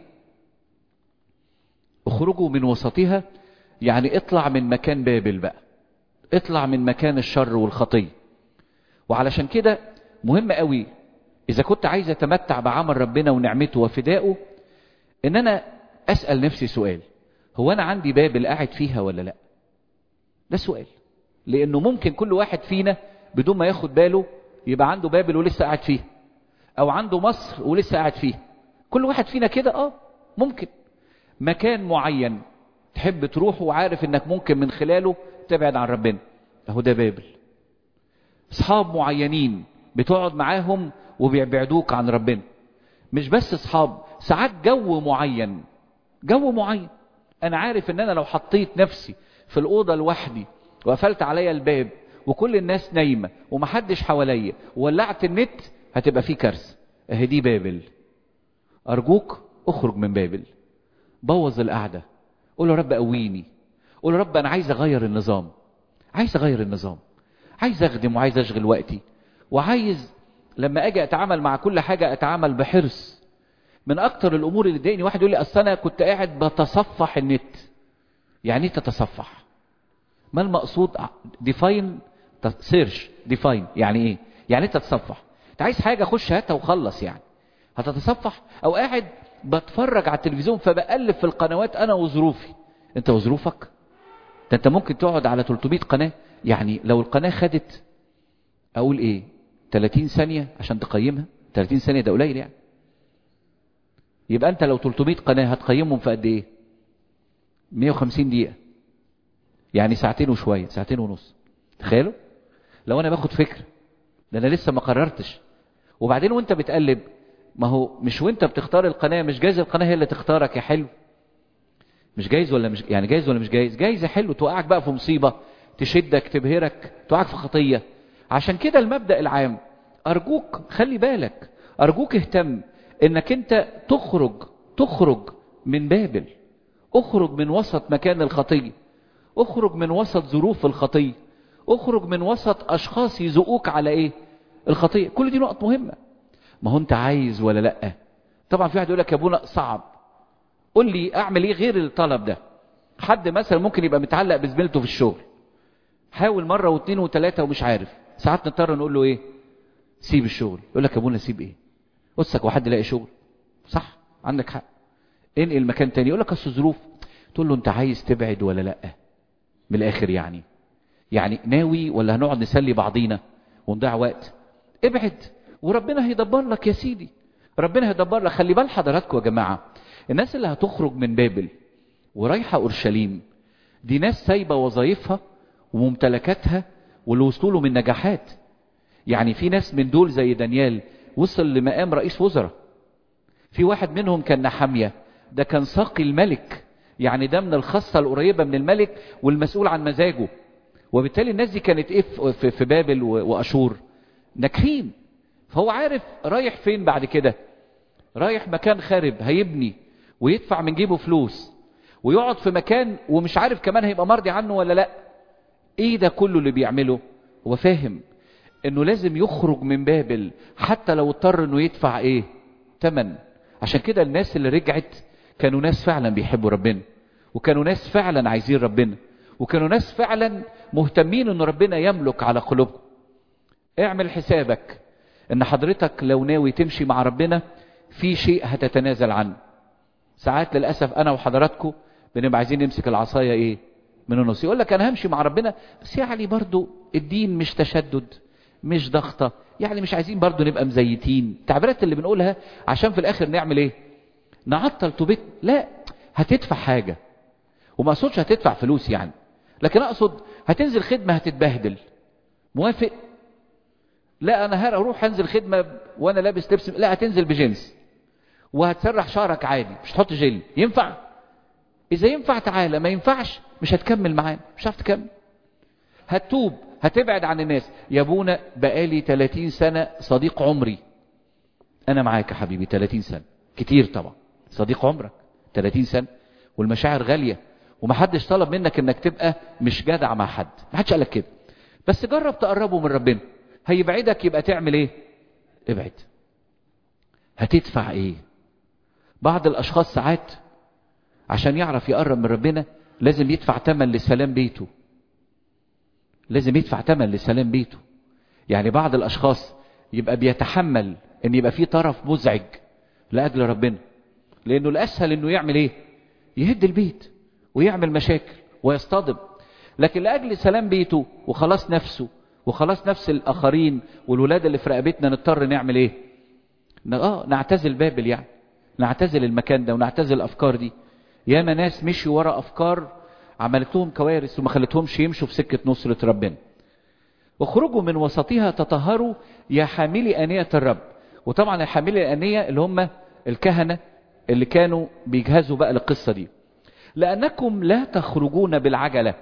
اخرجوا من وسطها يعني اطلع من مكان بابل بقى اطلع من مكان الشر والخطية وعلشان كده مهم قوي اذا كنت عايز اتمتع بعمل ربنا ونعمته وفدائه ان انا اسأل نفسي سؤال هو انا عندي بابل قاعد فيها ولا لا ده سؤال لانه ممكن كل واحد فينا بدون ما ياخد باله يبقى عنده بابل ولسه قاعد فيها او عنده مصر ولسه قاعد فيها كل واحد فينا كده اه ممكن مكان معين تحب تروحه وعارف انك ممكن من خلاله تبعد عن ربنا اهو ده بابل اصحاب معينين بتقعد معاهم وبيبعدوك عن ربنا مش بس اصحاب ساعات جو معين جو معين انا عارف ان انا لو حطيت نفسي في الاوضه لوحدي وقفلت عليا الباب وكل الناس نايمة ومحدش حواليا وولعت النت هتبقى في كارثة اهي دي بابل أرجوك اخرج من بابل بوظ القعدة قول له رب قويني قول له رب انا عايز اغير النظام عايز اغير النظام عايز اخدم وعايز اشغل وقتي وعايز لما اجي اتعامل مع كل حاجة اتعامل بحرص من اكتر الامور اللي تضايقني واحد يقول لي اصل انا كنت قاعد بتصفح النت يعني ايه تتصفح ما المقصود ديفاين سيرش ديفاين يعني ايه يعني ايه تتصفح انت عايز حاجة خش هاتها وخلص يعني هتتصفح او قاعد بتفرج على التلفزيون فبقلب في القنوات انا وظروفي انت وظروفك ده انت ممكن تقعد على 300 قناة يعني لو القناة خدت اقول ايه 30 ثانية عشان تقيمها 30 ثانية ده قليل يعني يبقى انت لو 300 قناة هتقيمهم في قد ايه 150 دقيقة يعني ساعتين وشوية ساعتين ونص تخيلوا لو انا باخد فكرة ده انا لسه ما قررتش وبعدين وانت بتقلب ما هو مش وانت بتختار القناة مش جايز القناة هي اللي تختارك يا حلو مش جايز ولا مش يعني جايز ولا مش جايز جايز يا حلو توقعك بقى في مصيبة تشدك تبهرك توقعك في خطية عشان كده المبدأ العام أرجوك خلي بالك أرجوك اهتم انك انت تخرج تخرج من بابل اخرج من وسط مكان الخطية اخرج من وسط ظروف الخطية اخرج من وسط اشخاص يزقوك على ايه الخطية كل دي نقط مهمة ما هو انت عايز ولا لا طبعا في واحد يقول لك يا ابونا صعب قول لي اعمل ايه غير الطلب ده حد مثلا ممكن يبقى متعلق بزميلته في الشغل حاول مرة واثنين وثلاثة ومش عارف ساعات نضطر نقول له ايه سيب الشغل يقول لك يا ابونا سيب ايه قصك وحد يلاقي شغل صح عندك حق انقل مكان تاني يقول لك اصل ظروف تقول له انت عايز تبعد ولا لا من الاخر يعني يعني ناوي ولا هنقعد نسلي بعضينا ونضيع وقت ابعد وربنا هيدبر لك يا سيدي ربنا هيدبر لك خلي بال حضراتكم يا جماعه الناس اللي هتخرج من بابل ورايحه اورشليم دي ناس سايبه وظايفها وممتلكاتها واللي وصلوا له من نجاحات يعني في ناس من دول زي دانيال وصل لمقام رئيس وزراء في واحد منهم كان نحامية ده كان ساقي الملك يعني ده من الخاصة القريبة من الملك والمسؤول عن مزاجه وبالتالي الناس دي كانت ايه في بابل واشور ناجحين فهو عارف رايح فين بعد كده رايح مكان خارب هيبني ويدفع من جيبه فلوس ويقعد في مكان ومش عارف كمان هيبقى مرضي عنه ولا لا ايه ده كله اللي بيعمله هو فاهم انه لازم يخرج من بابل حتى لو اضطر انه يدفع ايه تمن عشان كده الناس اللي رجعت كانوا ناس فعلا بيحبوا ربنا وكانوا ناس فعلا عايزين ربنا وكانوا ناس فعلا مهتمين ان ربنا يملك على قلوبهم اعمل حسابك ان حضرتك لو ناوي تمشي مع ربنا في شيء هتتنازل عنه ساعات للأسف انا وحضراتكم بنبقى عايزين نمسك العصاية ايه من النص يقول لك انا همشي مع ربنا بس يعني برضو الدين مش تشدد مش ضغطة يعني مش عايزين برضو نبقى مزيتين التعبيرات اللي بنقولها عشان في الاخر نعمل ايه نعطل توبت لا هتدفع حاجة وما اقصدش هتدفع فلوس يعني لكن اقصد هتنزل خدمة هتتبهدل موافق لا انا هروح انزل خدمة وانا لابس لبس لا هتنزل بجنس وهتسرح شعرك عادي مش تحط جل ينفع اذا ينفع تعالى ما ينفعش مش هتكمل معانا مش هتعرف تكمل هتوب هتبعد عن الناس يا ابونا بقالي 30 سنة صديق عمري انا معاك يا حبيبي 30 سنة كتير طبعا صديق عمرك 30 سنة والمشاعر غالية ومحدش طلب منك انك تبقى مش جدع مع حد محدش قالك كده بس جرب تقربه من ربنا هيبعدك يبقى تعمل ايه ابعد هتدفع ايه بعض الاشخاص ساعات عشان يعرف يقرب من ربنا لازم يدفع تمن لسلام بيته لازم يدفع تمن لسلام بيته يعني بعض الاشخاص يبقى بيتحمل ان يبقى في طرف مزعج لاجل ربنا لانه الاسهل انه يعمل ايه يهد البيت ويعمل مشاكل ويصطدم لكن لاجل سلام بيته وخلاص نفسه وخلاص نفس الاخرين والولاد اللي في رقبتنا نضطر نعمل ايه اه نعتزل بابل يعني نعتزل المكان ده ونعتزل الافكار دي ياما ناس مشوا ورا افكار عملت لهم كوارث وما خلتهمش يمشوا في سكه نصره ربنا واخرجوا من وسطها تطهروا يا حاملي انيه الرب وطبعا الحاملي الانيه اللي هم الكهنه اللي كانوا بيجهزوا بقى للقصه دي لانكم لا تخرجون بالعجله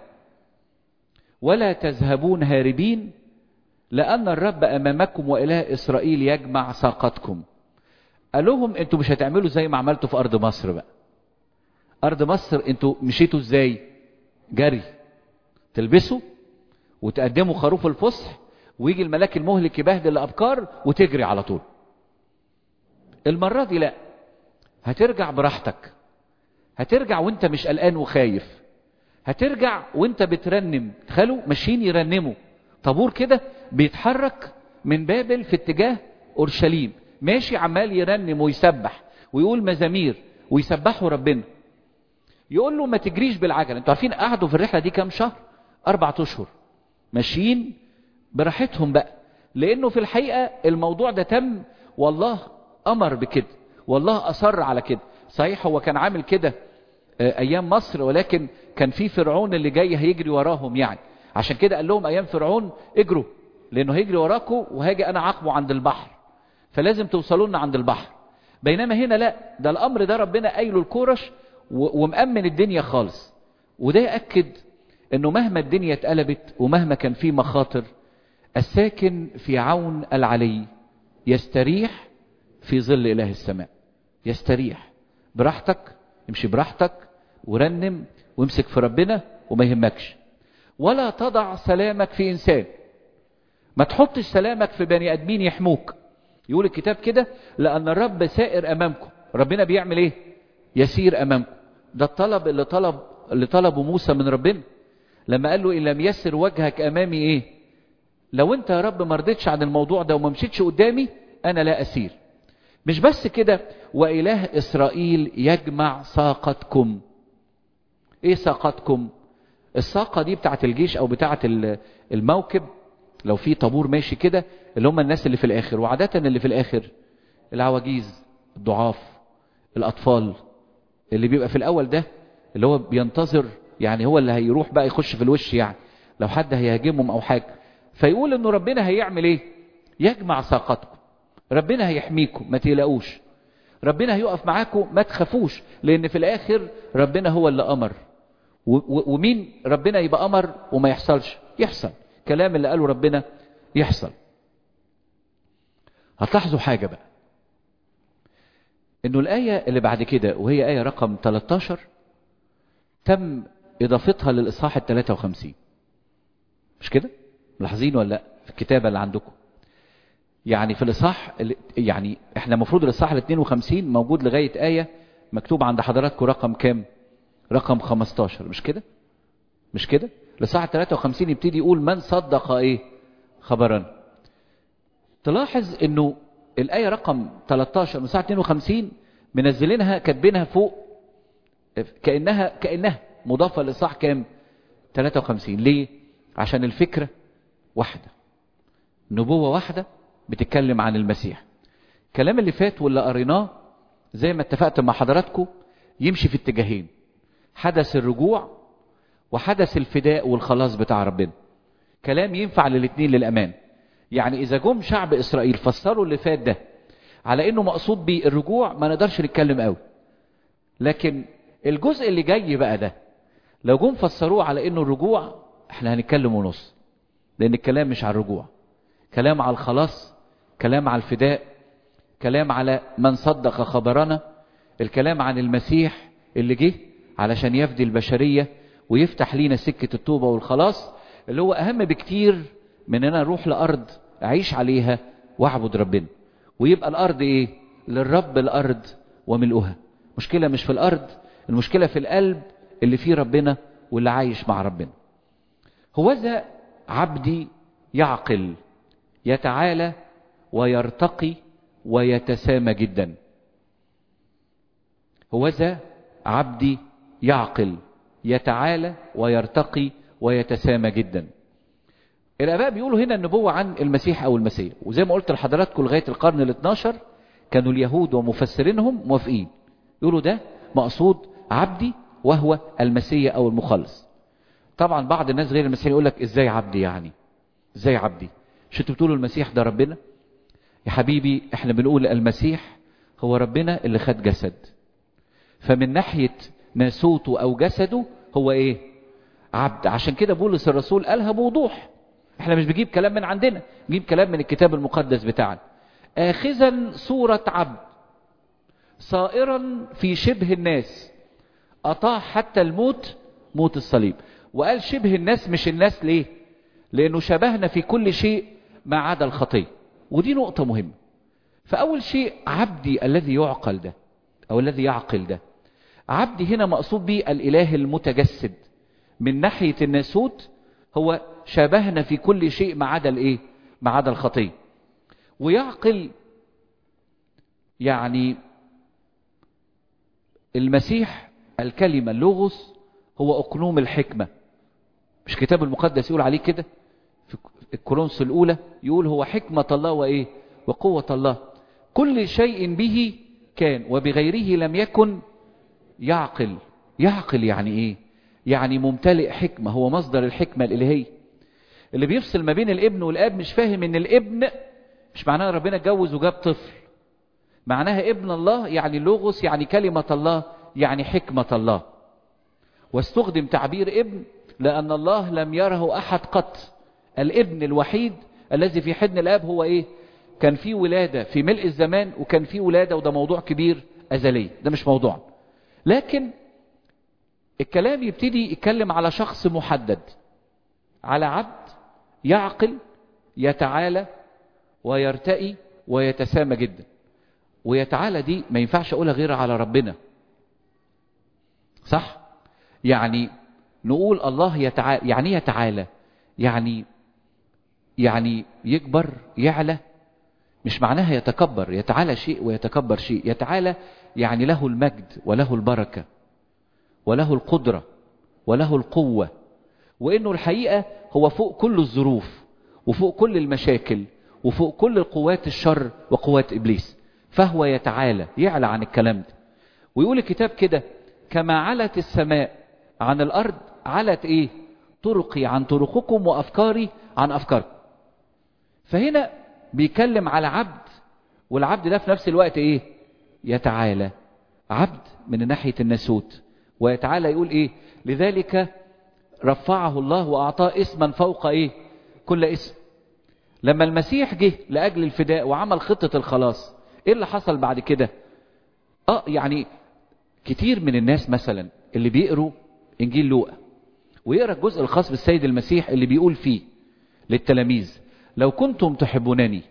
ولا تذهبون هاربين لأن الرب أمامكم وإله إسرائيل يجمع ساقتكم قال لهم انتوا مش هتعملوا زي ما عملتوا في أرض مصر بقى ارض مصر انتوا مشيتوا ازاي جري تلبسوا وتقدموا خروف الفصح ويجي الملاك المهلك يبهدل الابكار وتجري على طول المرة دي لا هترجع براحتك هترجع وانت مش قلقان وخايف هترجع وانت بترنم تخيلوا ماشيين يرنموا طابور كده بيتحرك من بابل في اتجاه اورشليم ماشي عمال يرنم ويسبح ويقول مزامير ويسبحوا ربنا يقول له ما تجريش بالعجله انتوا عارفين قعدوا في الرحله دي كام شهر اربع اشهر ماشيين براحتهم بقى لانه في الحقيقه الموضوع ده تم والله امر بكده والله اصر على كده صحيح هو كان عامل كده ايام مصر ولكن كان في فرعون اللي جاي هيجري وراهم يعني عشان كده قال لهم ايام فرعون اجروا لانه هيجري وراكم وهاجي انا عاقبه عند البحر فلازم توصلوا لنا عند البحر بينما هنا لا ده الامر ده ربنا قايله الكورش ومأمن الدنيا خالص وده يأكد انه مهما الدنيا اتقلبت ومهما كان في مخاطر الساكن في عون العلي يستريح في ظل اله السماء يستريح براحتك امشي براحتك ورنم وامسك في ربنا وما يهمكش ولا تضع سلامك في انسان ما تحطش سلامك في بني ادمين يحموك يقول الكتاب كده لان الرب سائر امامكم ربنا بيعمل ايه يسير امامكم ده الطلب اللي طلب اللي طلبه موسى من ربنا لما قال له ان لم يسر وجهك امامي ايه لو انت يا رب ما رضيتش عن الموضوع ده وما مشيتش قدامي انا لا اسير مش بس كده واله اسرائيل يجمع ساقتكم ايه ساقتكم الساقه دي بتاعه الجيش او بتاعه الموكب لو في طابور ماشي كده اللي هم الناس اللي في الاخر وعاده اللي في الاخر العواجيز الضعاف الاطفال اللي بيبقى في الاول ده اللي هو بينتظر يعني هو اللي هيروح بقى يخش في الوش يعني لو حد هيهاجمهم او حاجه فيقول انه ربنا هيعمل ايه يجمع ساقتكم ربنا هيحميكم ما تقلقوش ربنا هيقف معاكم ما تخافوش لان في الاخر ربنا هو اللي امر ومين ربنا يبقى امر وما يحصلش يحصل كلام اللي قاله ربنا يحصل هتلاحظوا حاجه بقى انه الايه اللي بعد كده وهي ايه رقم 13 تم اضافتها للاصحاح ال 53 مش كده ملاحظين ولا لا في الكتابه اللي عندكم يعني في الاصحاح يعني احنا المفروض الاصحاح ال 52 موجود لغايه ايه مكتوب عند حضراتكم رقم كام رقم 15 مش كده مش كده الاصحاح 53 يبتدي يقول من صدق ايه خبرا تلاحظ انه الايه رقم 13 من الاصحاح 52 منزلينها كاتبينها فوق كانها كانها مضافه للاصحاح كام 53 ليه عشان الفكره واحده نبوه واحده بتتكلم عن المسيح الكلام اللي فات واللي قريناه زي ما اتفقت مع حضراتكم يمشي في اتجاهين حدث الرجوع وحدث الفداء والخلاص بتاع ربنا كلام ينفع للاثنين للامان يعني اذا جم شعب اسرائيل فسروا اللي فات ده على انه مقصود بيه الرجوع ما نقدرش نتكلم قوي لكن الجزء اللي جاي بقى ده لو جم فسروه على انه الرجوع احنا هنتكلم ونص لان الكلام مش على الرجوع كلام على الخلاص كلام على الفداء كلام على من صدق خبرنا الكلام عن المسيح اللي جه علشان يفدي البشرية ويفتح لينا سكة التوبة والخلاص اللي هو أهم بكتير من أن أروح لأرض أعيش عليها وأعبد ربنا ويبقى الأرض إيه؟ للرب الأرض وملؤها مشكلة مش في الأرض المشكلة في القلب اللي فيه ربنا واللي عايش مع ربنا هوذا عبدي يعقل يتعالى ويرتقي ويتسامى جدا هوذا عبدي يعقل يتعالى ويرتقي ويتسامى جدا الاباء بيقولوا هنا النبوة عن المسيح او المسيح وزي ما قلت لحضراتكم لغاية القرن ال 12 كانوا اليهود ومفسرينهم موافقين يقولوا ده مقصود عبدي وهو المسيح او المخلص طبعا بعض الناس غير المسيحيين يقول لك ازاي عبدي يعني ازاي عبدي مش انتوا بتقولوا المسيح ده ربنا يا حبيبي احنا بنقول المسيح هو ربنا اللي خد جسد فمن ناحية ناسوته او جسده هو ايه عبد عشان كده بولس الرسول قالها بوضوح احنا مش بنجيب كلام من عندنا نجيب كلام من الكتاب المقدس بتاعنا اخذا صورة عبد صائرا في شبه الناس أطاع حتى الموت موت الصليب وقال شبه الناس مش الناس ليه لأنه شبهنا في كل شيء ما عدا الخطية ودي نقطة مهمة فأول شيء عبدي الذي يعقل ده أو الذي يعقل ده عبدي هنا مقصود به الإله المتجسد من ناحية الناسوت هو شبهنا في كل شيء ما عدا الايه ما عدا الخطيه ويعقل يعني المسيح الكلمة اللغز هو أقنوم الحكمة مش كتاب المقدس يقول عليه كده في الكورنثوس الأولى يقول هو حكمة الله وإيه وقوة الله كل شيء به كان وبغيره لم يكن يعقل يعقل يعني إيه يعني ممتلئ حكمة هو مصدر الحكمة الإلهية اللي بيفصل ما بين الابن والاب مش فاهم ان الابن مش معناها ربنا اتجوز وجاب طفل معناها ابن الله يعني لوغوس يعني كلمة الله يعني حكمة الله واستخدم تعبير ابن لأن الله لم يره أحد قط الابن الوحيد الذي في حضن الآب هو إيه كان في ولادة في ملء الزمان وكان في ولادة وده موضوع كبير أزلي ده مش موضوع لكن الكلام يبتدي يتكلم على شخص محدد على عبد يعقل يتعالى ويرتقي ويتسامى جدا ويتعالى دي ما ينفعش اقولها غير على ربنا صح يعني نقول الله يتعالى يعني يتعالى يعني يعني يكبر يعلى مش معناها يتكبر يتعالى شيء ويتكبر شيء يتعالى يعني له المجد وله البركة وله القدرة وله القوة وانه الحقيقة هو فوق كل الظروف وفوق كل المشاكل وفوق كل القوات الشر وقوات ابليس فهو يتعالى يعلى عن الكلام ده ويقول الكتاب كده كما علت السماء عن الارض علت ايه طرقي عن طرقكم وافكاري عن افكاركم فهنا بيتكلم على عبد والعبد ده في نفس الوقت ايه يتعالى عبد من ناحية الناسوت ويتعالى يقول ايه لذلك رفعه الله واعطاه اسما فوق ايه كل اسم لما المسيح جه لاجل الفداء وعمل خطة الخلاص ايه اللي حصل بعد كده اه يعني كتير من الناس مثلا اللي بيقروا انجيل لوقا ويقرا الجزء الخاص بالسيد المسيح اللي بيقول فيه للتلاميذ لو كنتم تحبونني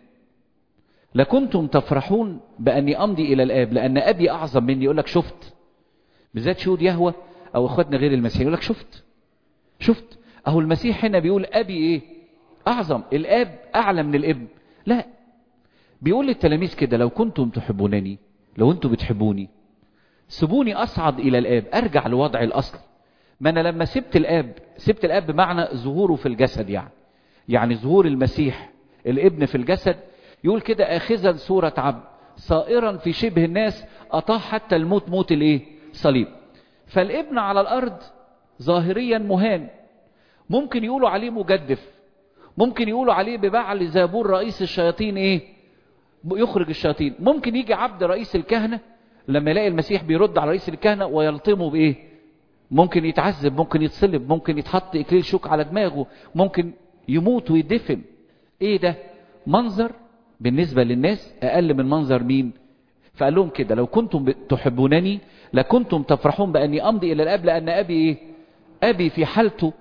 لكنتم تفرحون باني امضي الى الاب لان ابي اعظم مني يقول لك شفت بالذات شهود يهوى او اخواتنا غير المسيح يقول لك شفت شفت اهو المسيح هنا بيقول ابي ايه اعظم الاب اعلى من الابن لا بيقول للتلاميذ كده لو كنتم تحبونني لو انتم بتحبوني سيبوني اصعد الى الاب ارجع لوضعي الاصلي ما انا لما سبت الاب سبت الاب بمعنى ظهوره في الجسد يعني يعني ظهور المسيح الابن في الجسد يقول كده اخذا صورة عبد صائرا في شبه الناس اطاع حتى الموت موت الايه صليب فالابن على الارض ظاهريا مهان ممكن يقولوا عليه مجدف ممكن يقولوا عليه ببعل زابور رئيس الشياطين ايه يخرج الشياطين ممكن يجي عبد رئيس الكهنة لما يلاقي المسيح بيرد على رئيس الكهنة ويلطمه بايه ممكن يتعذب ممكن يتصلب ممكن يتحط اكليل شوك على دماغه ممكن يموت ويدفن ايه ده منظر بالنسبة للناس اقل من منظر مين فقال لهم كده لو كنتم تحبونني لكنتم تفرحون باني امضي الى الاب لان ابي ايه ابي في حالته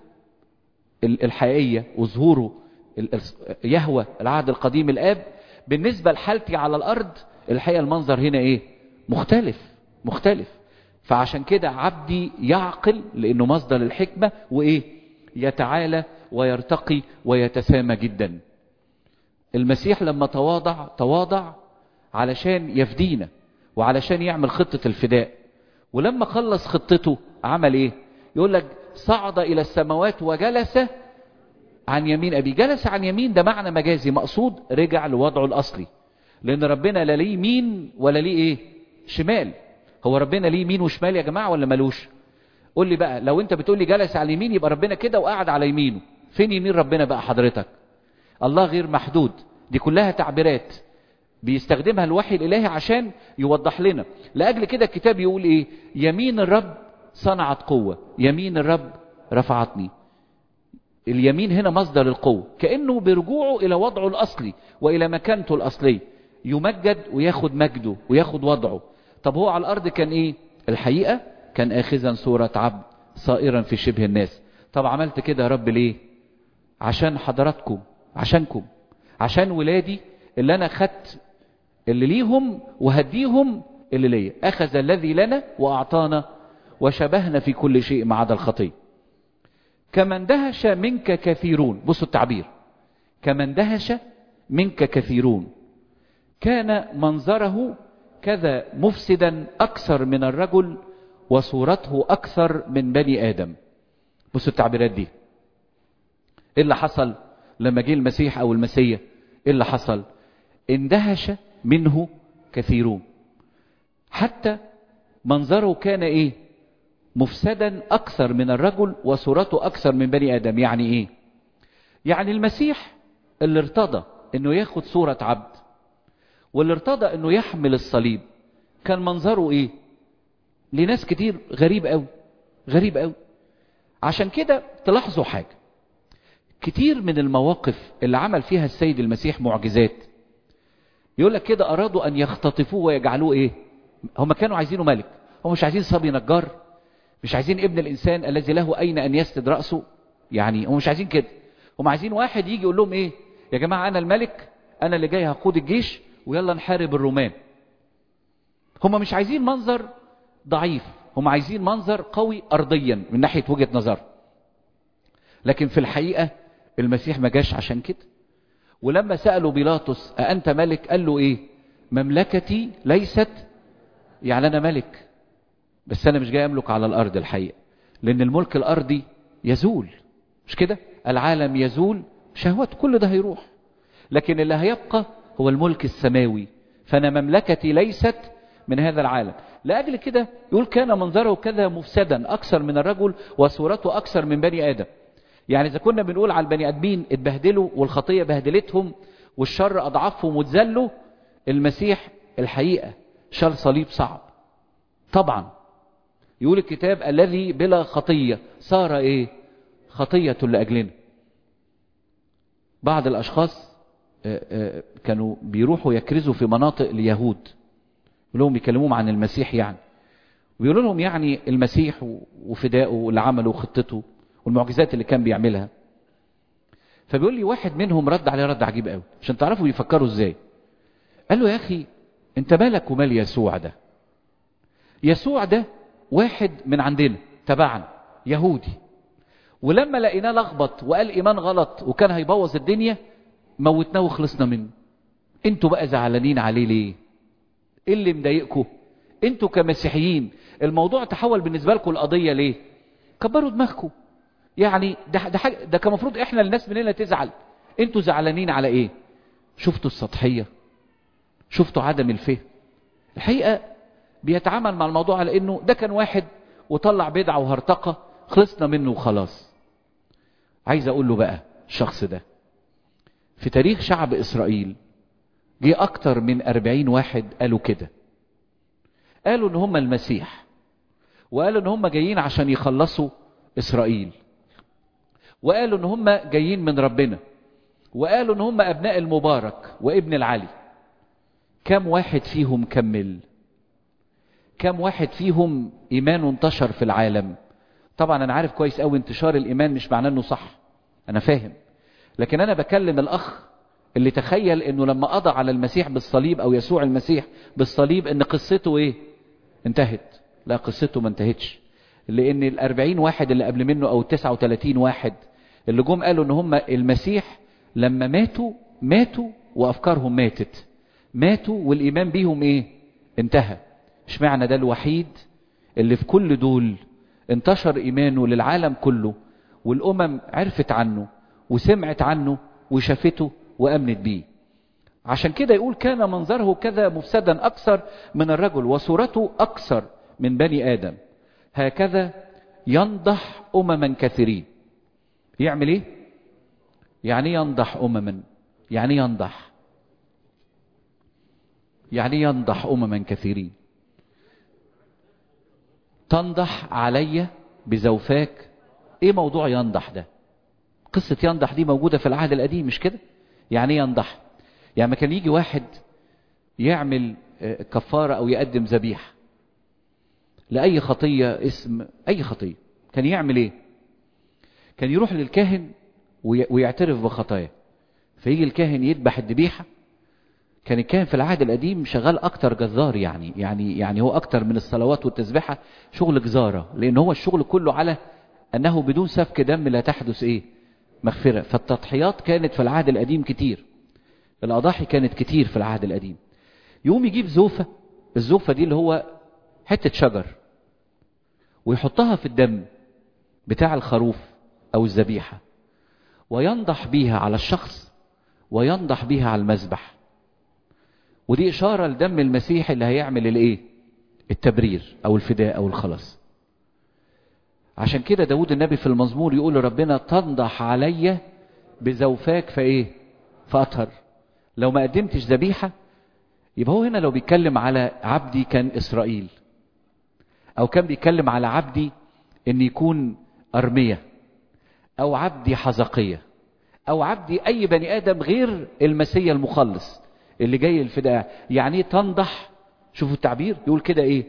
الحقيقية وظهوره يهوى العهد القديم الاب بالنسبة لحالتي على الارض الحقيقة المنظر هنا ايه مختلف مختلف فعشان كده عبدي يعقل لانه مصدر الحكمة وايه يتعالى ويرتقي ويتسامى جدا المسيح لما تواضع تواضع علشان يفدينا وعلشان يعمل خطة الفداء ولما خلص خطته عمل ايه يقول لك صعد الى السماوات وجلس عن يمين ابي جلس عن يمين ده معنى مجازي مقصود رجع لوضعه الاصلي لان ربنا لا ليه يمين ولا ليه ايه شمال هو ربنا ليه يمين وشمال يا جماعه ولا ملوش قول لي بقى لو انت بتقول لي جلس على اليمين يبقى ربنا كده وقعد على يمينه فين يمين ربنا بقى حضرتك الله غير محدود دي كلها تعبيرات بيستخدمها الوحي الالهي عشان يوضح لنا لاجل كده الكتاب يقول ايه يمين الرب صنعت قوة يمين الرب رفعتني اليمين هنا مصدر القوة كأنه برجوعه إلى وضعه الأصلي وإلى مكانته الأصلية يمجد وياخد مجده وياخد وضعه طب هو على الأرض كان إيه الحقيقة كان آخذا صورة عبد صائرا في شبه الناس طب عملت كده يا رب ليه عشان حضراتكم عشانكم عشان ولادي اللي انا خدت اللي ليهم وهديهم اللي ليا اخذ الذي لنا واعطانا وشبهنا في كل شيء ما عدا الخطيه كما اندهش منك كثيرون بصوا التعبير كما اندهش منك كثيرون كان منظره كذا مفسدا اكثر من الرجل وصورته اكثر من بني ادم بصوا التعبيرات دي ايه اللي حصل لما جه المسيح او المسيح ايه اللي حصل اندهش منه كثيرون حتى منظره كان ايه مفسدا اكثر من الرجل وصورته اكثر من بني ادم يعني ايه يعني المسيح اللي ارتضى انه ياخد صورة عبد واللي ارتضى انه يحمل الصليب كان منظره ايه لناس كتير غريب قوي غريب قوي عشان كده تلاحظوا حاجة كتير من المواقف اللي عمل فيها السيد المسيح معجزات يقول لك كده أرادوا أن يختطفوه ويجعلوه إيه هم كانوا عايزينه ملك هم مش عايزين صبي نجار مش عايزين ابن الإنسان الذي له أين أن يسند رأسه يعني هم مش عايزين كده هم عايزين واحد يجي يقول لهم إيه يا جماعة أنا الملك أنا اللي جاي هقود الجيش ويلا نحارب الرومان هم مش عايزين منظر ضعيف هم عايزين منظر قوي أرضيا من ناحية وجهة نظر لكن في الحقيقة المسيح ما جاش عشان كده ولما سألوا بيلاطس أأنت ملك قال له إيه مملكتي ليست يعني أنا ملك بس أنا مش جاي أملك على الأرض الحقيقة لأن الملك الأرضي يزول مش كده العالم يزول شهوات كل ده هيروح لكن اللي هيبقى هو الملك السماوي فأنا مملكتي ليست من هذا العالم لأجل كده يقول كان منظره كذا مفسدا أكثر من الرجل وصورته أكثر من بني آدم يعني إذا كنا بنقول على البني آدمين اتبهدلوا والخطية بهدلتهم والشر أضعفهم واتذلوا المسيح الحقيقة شال صليب صعب طبعا يقول الكتاب الذي بلا خطية صار ايه خطية لأجلنا بعض الأشخاص كانوا بيروحوا يكرزوا في مناطق اليهود لهم بيكلموهم عن المسيح يعني ويقولوا لهم يعني المسيح وفدائه واللي عمله وخطته والمعجزات اللي كان بيعملها فبيقول لي واحد منهم رد عليه رد عجيب قوي عشان تعرفوا بيفكروا ازاي قال له يا اخي انت مالك ومال يسوع ده يسوع ده واحد من عندنا تبعنا يهودي ولما لقيناه لخبط وقال ايمان غلط وكان هيبوظ الدنيا موتناه وخلصنا منه انتوا بقى زعلانين عليه ليه ايه اللي مضايقكم انتوا كمسيحيين الموضوع تحول بالنسبه لكم القضيه ليه كبروا دماغكم يعني ده ده حاجة ده كان المفروض احنا الناس مننا تزعل انتوا زعلانين على ايه شفتوا السطحيه شفتوا عدم الفهم الحقيقه بيتعامل مع الموضوع على انه ده كان واحد وطلع بدعه وهرطقه خلصنا منه وخلاص عايز اقول له بقى الشخص ده في تاريخ شعب اسرائيل جه اكتر من أربعين واحد قالوا كده قالوا ان هم المسيح وقالوا ان هم جايين عشان يخلصوا اسرائيل وقالوا ان هم جايين من ربنا وقالوا ان هم ابناء المبارك وابن العلي كم واحد فيهم كمل كم واحد فيهم ايمانه انتشر في العالم طبعا انا عارف كويس قوي انتشار الايمان مش معناه انه صح انا فاهم لكن انا بكلم الاخ اللي تخيل انه لما قضى على المسيح بالصليب او يسوع المسيح بالصليب ان قصته ايه انتهت لا قصته ما انتهتش لان الاربعين واحد اللي قبل منه او التسعة وتلاتين واحد اللي جم قالوا ان هم المسيح لما ماتوا ماتوا وافكارهم ماتت ماتوا والايمان بيهم ايه انتهى اشمعنى ده الوحيد اللي في كل دول انتشر ايمانه للعالم كله والامم عرفت عنه وسمعت عنه وشافته وامنت بيه عشان كده يقول كان منظره كذا مفسدا اكثر من الرجل وصورته اكثر من بني ادم هكذا ينضح امما كثيرين يعمل ايه يعني ينضح امما يعني ينضح يعني ينضح امما كثيرين تنضح علي بزوفاك ايه موضوع ينضح ده قصة ينضح دي موجودة في العهد القديم مش كده يعني ايه ينضح يعني ما كان يجي واحد يعمل كفارة او يقدم ذبيحة لأي خطية اسم أي خطية كان يعمل ايه كان يروح للكاهن ويعترف بخطاياه فيجي الكاهن يذبح الذبيحة كان الكاهن في العهد القديم شغال أكتر جزار يعني يعني يعني هو أكتر من الصلوات والتسبيحة شغل جزارة لأن هو الشغل كله على أنه بدون سفك دم لا تحدث إيه مغفرة فالتضحيات كانت في العهد القديم كتير الأضاحي كانت كتير في العهد القديم يقوم يجيب زوفة الزوفة دي اللي هو حتة شجر ويحطها في الدم بتاع الخروف أو الذبيحة وينضح بيها على الشخص وينضح بيها على المذبح ودي إشارة لدم المسيح اللي هيعمل الإيه التبرير أو الفداء أو الخلاص عشان كده داود النبي في المزمور يقول لربنا تنضح عليا بزوفاك فإيه فأطهر لو ما قدمتش ذبيحة يبقى هو هنا لو بيتكلم على عبدي كان إسرائيل أو كان بيتكلم على عبدي إن يكون أرمية أو عبدي حزقية أو عبدي أي بني آدم غير المسيا المخلص اللي جاي الفداء يعني ايه تنضح شوفوا التعبير يقول كده ايه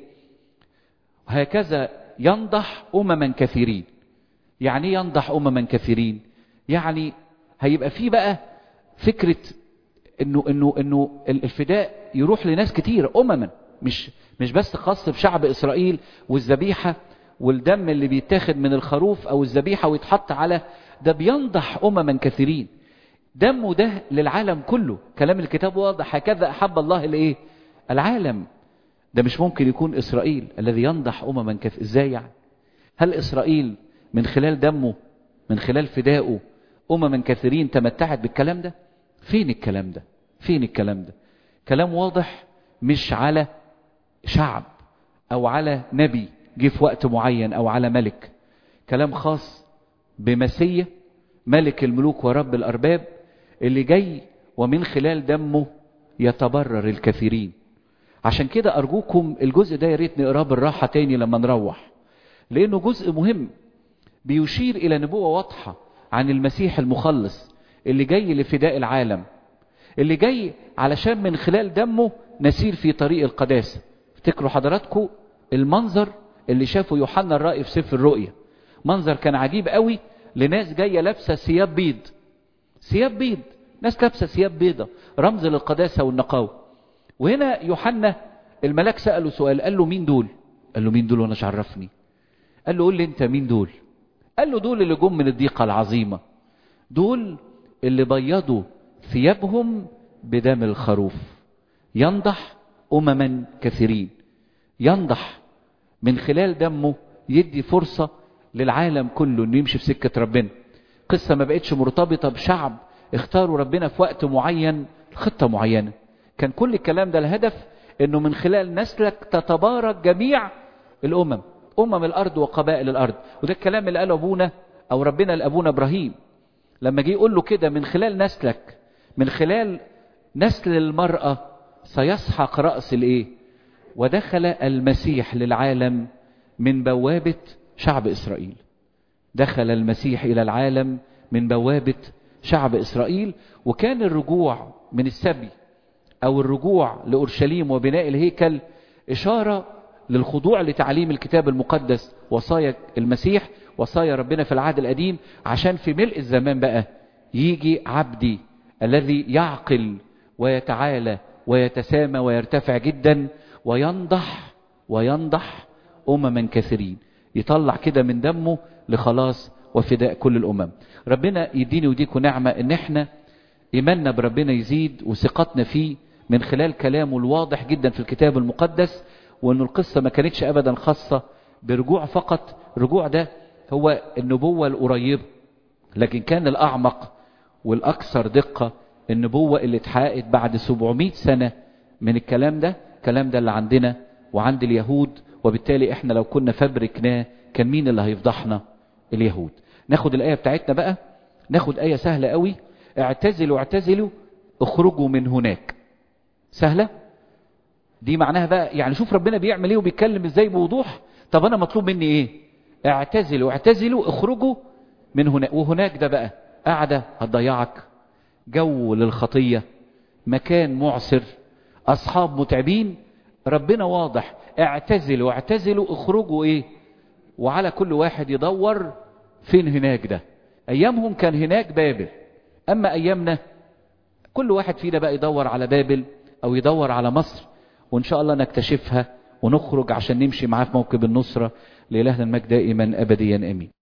هكذا ينضح أمما كثيرين يعني ايه ينضح أمما كثيرين يعني هيبقى فيه بقى فكرة انه انه انه الفداء يروح لناس كتير امما مش مش بس خاص بشعب اسرائيل والذبيحه والدم اللي بيتاخد من الخروف او الذبيحه ويتحط على ده بينضح امما كثيرين دمه ده للعالم كله كلام الكتاب واضح هكذا احب الله الايه العالم ده مش ممكن يكون اسرائيل الذي ينضح امما كثير ازاي يعني هل اسرائيل من خلال دمه من خلال فدائه امما كثيرين تمتعت بالكلام ده فين الكلام ده فين الكلام ده كلام واضح مش على شعب او على نبي جه في وقت معين او على ملك كلام خاص بمسيا ملك الملوك ورب الارباب اللي جاي ومن خلال دمه يتبرر الكثيرين عشان كده ارجوكم الجزء ده يا ريت نقراه بالراحه تاني لما نروح لانه جزء مهم بيشير الى نبوه واضحه عن المسيح المخلص اللي جاي لفداء العالم اللي جاي علشان من خلال دمه نسير في طريق القداسة افتكروا حضراتكم المنظر اللي شافه يوحنا الرائي في سفر الرؤيا منظر كان عجيب قوي لناس جاية لابسة ثياب بيض ثياب بيض ناس لابسة ثياب بيضة رمز للقداسة والنقاوة وهنا يوحنا الملاك سأله سؤال قال له مين دول قال له مين دول وانا عرفني قال له قول لي انت مين دول قال له دول اللي جم من الضيقة العظيمة دول اللي بيضوا ثيابهم بدم الخروف ينضح أمما كثيرين ينضح من خلال دمه يدي فرصة للعالم كله انه يمشي في سكة ربنا قصة ما بقتش مرتبطة بشعب اختاروا ربنا في وقت معين خطة معينة كان كل الكلام ده الهدف انه من خلال نسلك تتبارك جميع الامم امم الارض وقبائل الارض وده الكلام اللي قاله ابونا او ربنا لابونا ابراهيم لما جه يقول له كده من خلال نسلك من خلال نسل المرأة سيسحق رأس الايه ودخل المسيح للعالم من بوابة شعب إسرائيل دخل المسيح إلى العالم من بوابة شعب إسرائيل وكان الرجوع من السبي أو الرجوع لأورشليم وبناء الهيكل إشارة للخضوع لتعليم الكتاب المقدس وصايا المسيح وصايا ربنا في العهد القديم عشان في ملء الزمان بقى يجي عبدي الذي يعقل ويتعالى ويتسامى ويرتفع جدا وينضح وينضح أمما كثيرين يطلع كده من دمه لخلاص وفداء كل الأمم ربنا يديني وديكم نعمة ان احنا ايماننا بربنا يزيد وثقتنا فيه من خلال كلامه الواضح جدا في الكتاب المقدس وان القصة ما كانتش ابدا خاصة برجوع فقط الرجوع ده هو النبوة القريبة لكن كان الأعمق والأكثر دقة النبوة اللي اتحققت بعد 700 سنة من الكلام ده الكلام ده اللي عندنا وعند اليهود وبالتالي احنا لو كنا فبركناه كان مين اللي هيفضحنا اليهود ناخد الآية بتاعتنا بقى ناخد آية سهلة قوي اعتزلوا اعتزلوا اخرجوا من هناك سهلة دي معناها بقى يعني شوف ربنا بيعمل ايه وبيتكلم ازاي بوضوح طب انا مطلوب مني ايه اعتزلوا اعتزلوا اخرجوا من هناك وهناك ده بقى قاعدة هتضيعك جو للخطية مكان معسر أصحاب متعبين ربنا واضح اعتزلوا اعتزلوا اخرجوا ايه وعلى كل واحد يدور فين هناك ده ايامهم كان هناك بابل اما ايامنا كل واحد فينا بقى يدور على بابل او يدور على مصر وان شاء الله نكتشفها ونخرج عشان نمشي معاه في موكب النصرة لإلهنا المجد دائما ابديا امين